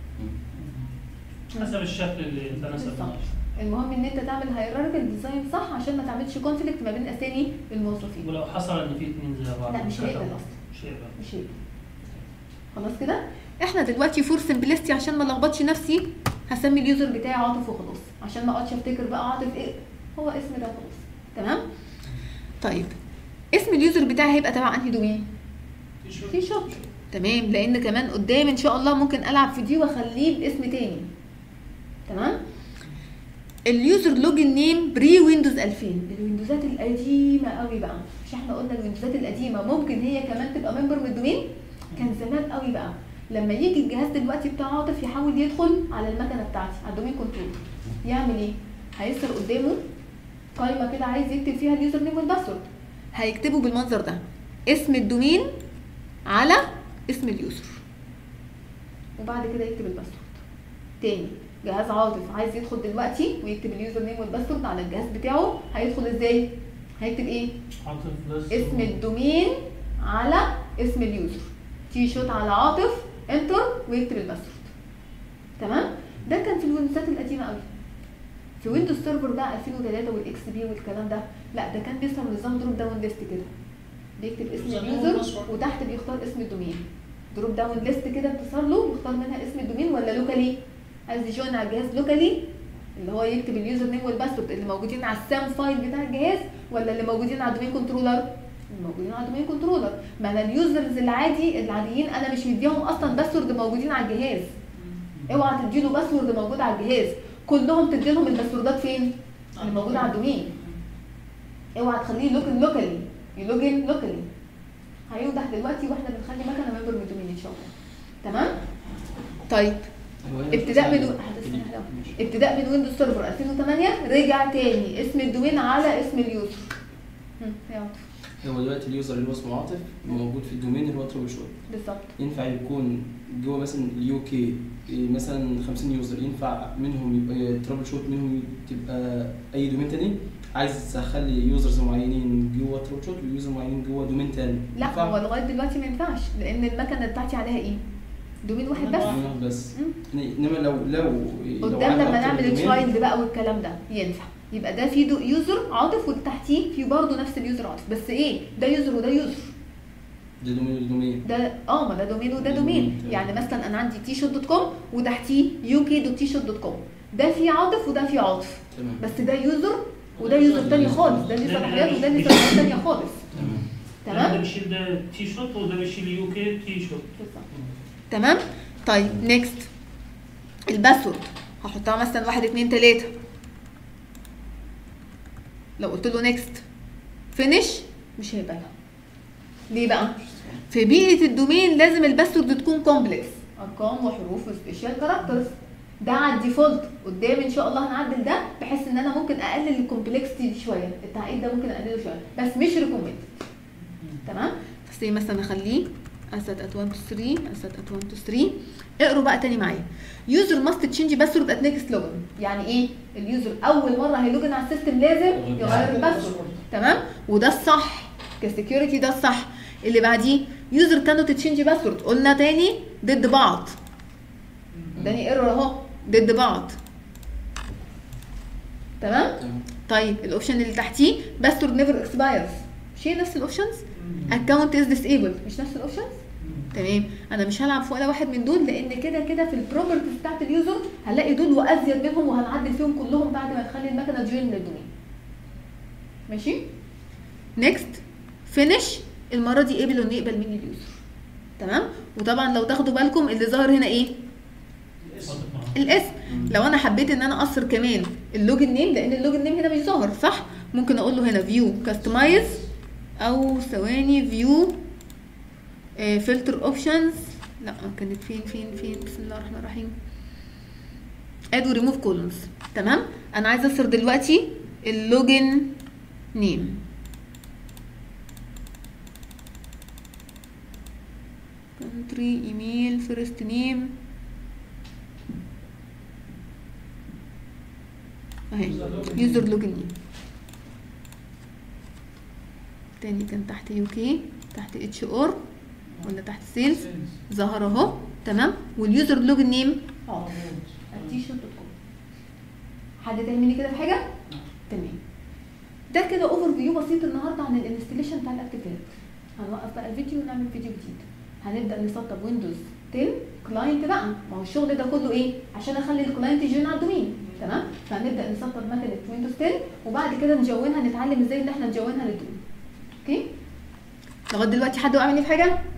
حسب الشكل اللي تناسب بالظبط. معاه. المهم ان انت تعمل هيراركال ديزاين صح عشان ما تعملش كونفليكت ما بين اسامي الموظفين ولو حصل ان في اتنين زي بعض لا، مش هيقبل كتبوا. أصلاً. مش هيقبل مش هيك خلاص كده احنا دلوقتي فور سمبلستي عشان ما لخبطش نفسي هسمي اليوزر بتاعي عاطف وخلاص عشان ما اقعدش افتكر بقى عاطف ايه هو اسم ده خلاص تمام طيب اسم اليوزر بتاعي هيبقى تبع انهي دومين في شوط. في شوت تمام لان كمان قدام ان شاء الله ممكن العب في دي واخليه باسم تاني تمام اليوزر لوجن نيم بري ويندوز 2000 الويندوزات القديمه قوي بقى مش احنا قلنا الويندوزات القديمه ممكن هي كمان تبقى ممبر من الدومين كان زمان قوي بقى لما يجي الجهاز دلوقتي بتاع عاطف يحاول يدخل على المكنه بتاعتي على الدومين كنترول يعمل ايه هيسر قدامه قائمه كده عايز يكتب فيها اليوزر نيم والباسورد هيكتبه بالمنظر ده اسم الدومين على اسم اليوزر وبعد كده يكتب الباسورد تاني جهاز عاطف عايز يدخل دلوقتي ويكتب اليوزر نيم والباسورد على الجهاز بتاعه هيدخل ازاي هيكتب ايه عاطف بس اسم الدومين على اسم اليوزر تي شوت على عاطف انتر ويكتب الباسورد تمام ده كان في الويندوزات القديمه قوي في ويندوز سيرفر بقى 2003 والاكس بي والكلام ده لا ده كان بيظهر نظام دروب داون ليست كده بيكتب اسم يوزر نيم اليوزر والباسورد. وتحت بيختار اسم الدومين دروب داون ليست كده بتظهر له يختار منها اسم الدومين ولا لوكالي عايز يجوين على الجهاز لوكالي اللي هو يكتب اليوزر نيم والباسورد اللي موجودين على السام فايل بتاع الجهاز ولا اللي موجودين على الدومين كنترولر اللي موجودين على الدومين كنترولر ما انا اليوزرز العادي العاديين انا مش مديهم اصلا باسورد موجودين على الجهاز اوعى تديله باسورد موجود على الجهاز كلهم تدي لهم الباسوردات فين اللي موجوده على الدومين اوعى تخليه لوجن لوكالي يلوجن لوكالي هيوضح دلوقتي واحنا بنخلي مكنه ممبر من الدومين ان شاء الله تمام طيب هو هنا ابتداء في من ساعة- هتسمع لو. ماشي. ابتداء من ويندوز سيرفر 2008 رجع تاني اسم الدومين على اسم اليوزر هم، يا عاطف. هو دلوقتي اليوزر اللي هو اسمه عاطف موجود في الدومين اللي هو ترابل شوت بالظبط ينفع يكون جوه مثلا اليو كي مثلا 50 يوزر ينفع منهم يبقى ترابل شوت منهم تبقى اي دومين تاني عايز اخلي يوزرز معينين جوه ترابل شوت ويوزر معينين جوه دومين تاني لا ينفع؟ هو لغايه دلوقتي ما ينفعش لان المكنه بتاعتي عليها ايه دومين واحد بس واحد. منهم بس مم. انما لو لو لو قدام عندي لما أكتر نعمل من دومين، تشايلد بقى والكلام ده ينفع يبقى ده في دو يوزر عاطف وتحتيه في برضه نفس اليوزر عاطف بس ايه ده يوزر وده يوزر ده دومين وده دومين ده اه ما ده دومين وده ده دومين دومين، تمام. يعني مثلا انا عندي تي شوت دوت كوم وتحتيه يو كي دوت تي شوت دوت كوم ده فيه عاطف وده فيه عاطف تمام بس ده يوزر وده يوزر تاني خالص ده ليه لا، صلاحيات وده ليه مش- صلاحيات تانية خالص تمام ده تمام بيشيل ده تي شوت وده بيشيل يو كي تي شوت تمام طيب نيكست الباسورد هحطها مثلا واحد اتنين تلاته لو قلت له نيكست فينش مش هيبقى ليه بقى؟ في بيئة الدومين لازم الباسورد تكون كومبلكس ارقام وحروف وسبيشال كاركترز ده على الديفولت قدام ان شاء الله هنعدل ده بحيث ان انا ممكن اقلل الكومبلكسيتي دي شويه التعقيد ده ممكن اقلله شويه بس مش ريكومند تمام فسي مثلا اخليه اسد ات 1 2 3 اسد ات 1 2 3 اقروا بقى تاني معايا يوزر ماست تشينج باسورد ات نيكست لوجن يعني ايه اليوزر اول مره هيلوجن على السيستم لازم يغير الباسورد تمام وده الصح كسكيورتي ده الصح اللي بعديه يوزر كانوا تشينج باسورد قلنا تاني ضد بعض اداني ايرور اهو ضد بعض تمام تمام طيب الاوبشن اللي تحتيه باسورد نيفر اكسبايرز مش هي نفس الاوبشنز اكونت از ديسيبل مش نفس الاوبشنز تمام انا مش هلعب في ولا واحد من دول لان كده كده في البروبرتيز بتاعت اليوزر هنلاقي دول وازيد منهم وهنعدل فيهم كلهم بعد ما نخلي المكنه جوين للدومين ماشي نيكست فينش المره دي قبل انه يقبل مني اليوزر تمام وطبعا لو تاخدوا بالكم اللي ظاهر هنا ايه الاسم لو انا حبيت ان انا اقصر كمان اللوجن نيم لان اللوجن نيم هنا مش ظاهر صح ممكن اقول له هنا فيو كاستمايز او ثواني فيو فلتر اوبشنز لا كانت فين فين فين بسم الله الرحمن الرحيم اد وريموف كولونز تمام انا عايزه اصر دلوقتي اللوجن نيم كونتري ايميل فيرست نيم اهي يوزر لوجن نيم تاني كان تحت يو كي تحت اتش اور ولا تحت سيلز ظهر اهو تمام واليوزر لوجن نيم اه التيشيرت دوت كوم حد تاني مني كده في حاجه تمام ده كده اوفر فيو بسيط النهارده عن الانستليشن بتاع الاكتيفيت هنوقف بقى الفيديو ونعمل فيديو جديد هنبدا نسطب ويندوز 10 كلاينت بقى ما هو الشغل ده كله ايه عشان اخلي الكلاينت يجين على الدومين تمام فهنبدا نسطب مكنه ويندوز 10 وبعد كده نجونها نتعلم ازاي ان احنا نجونها للدومين اوكي لغايه دلوقتي حد وقع مني في حاجه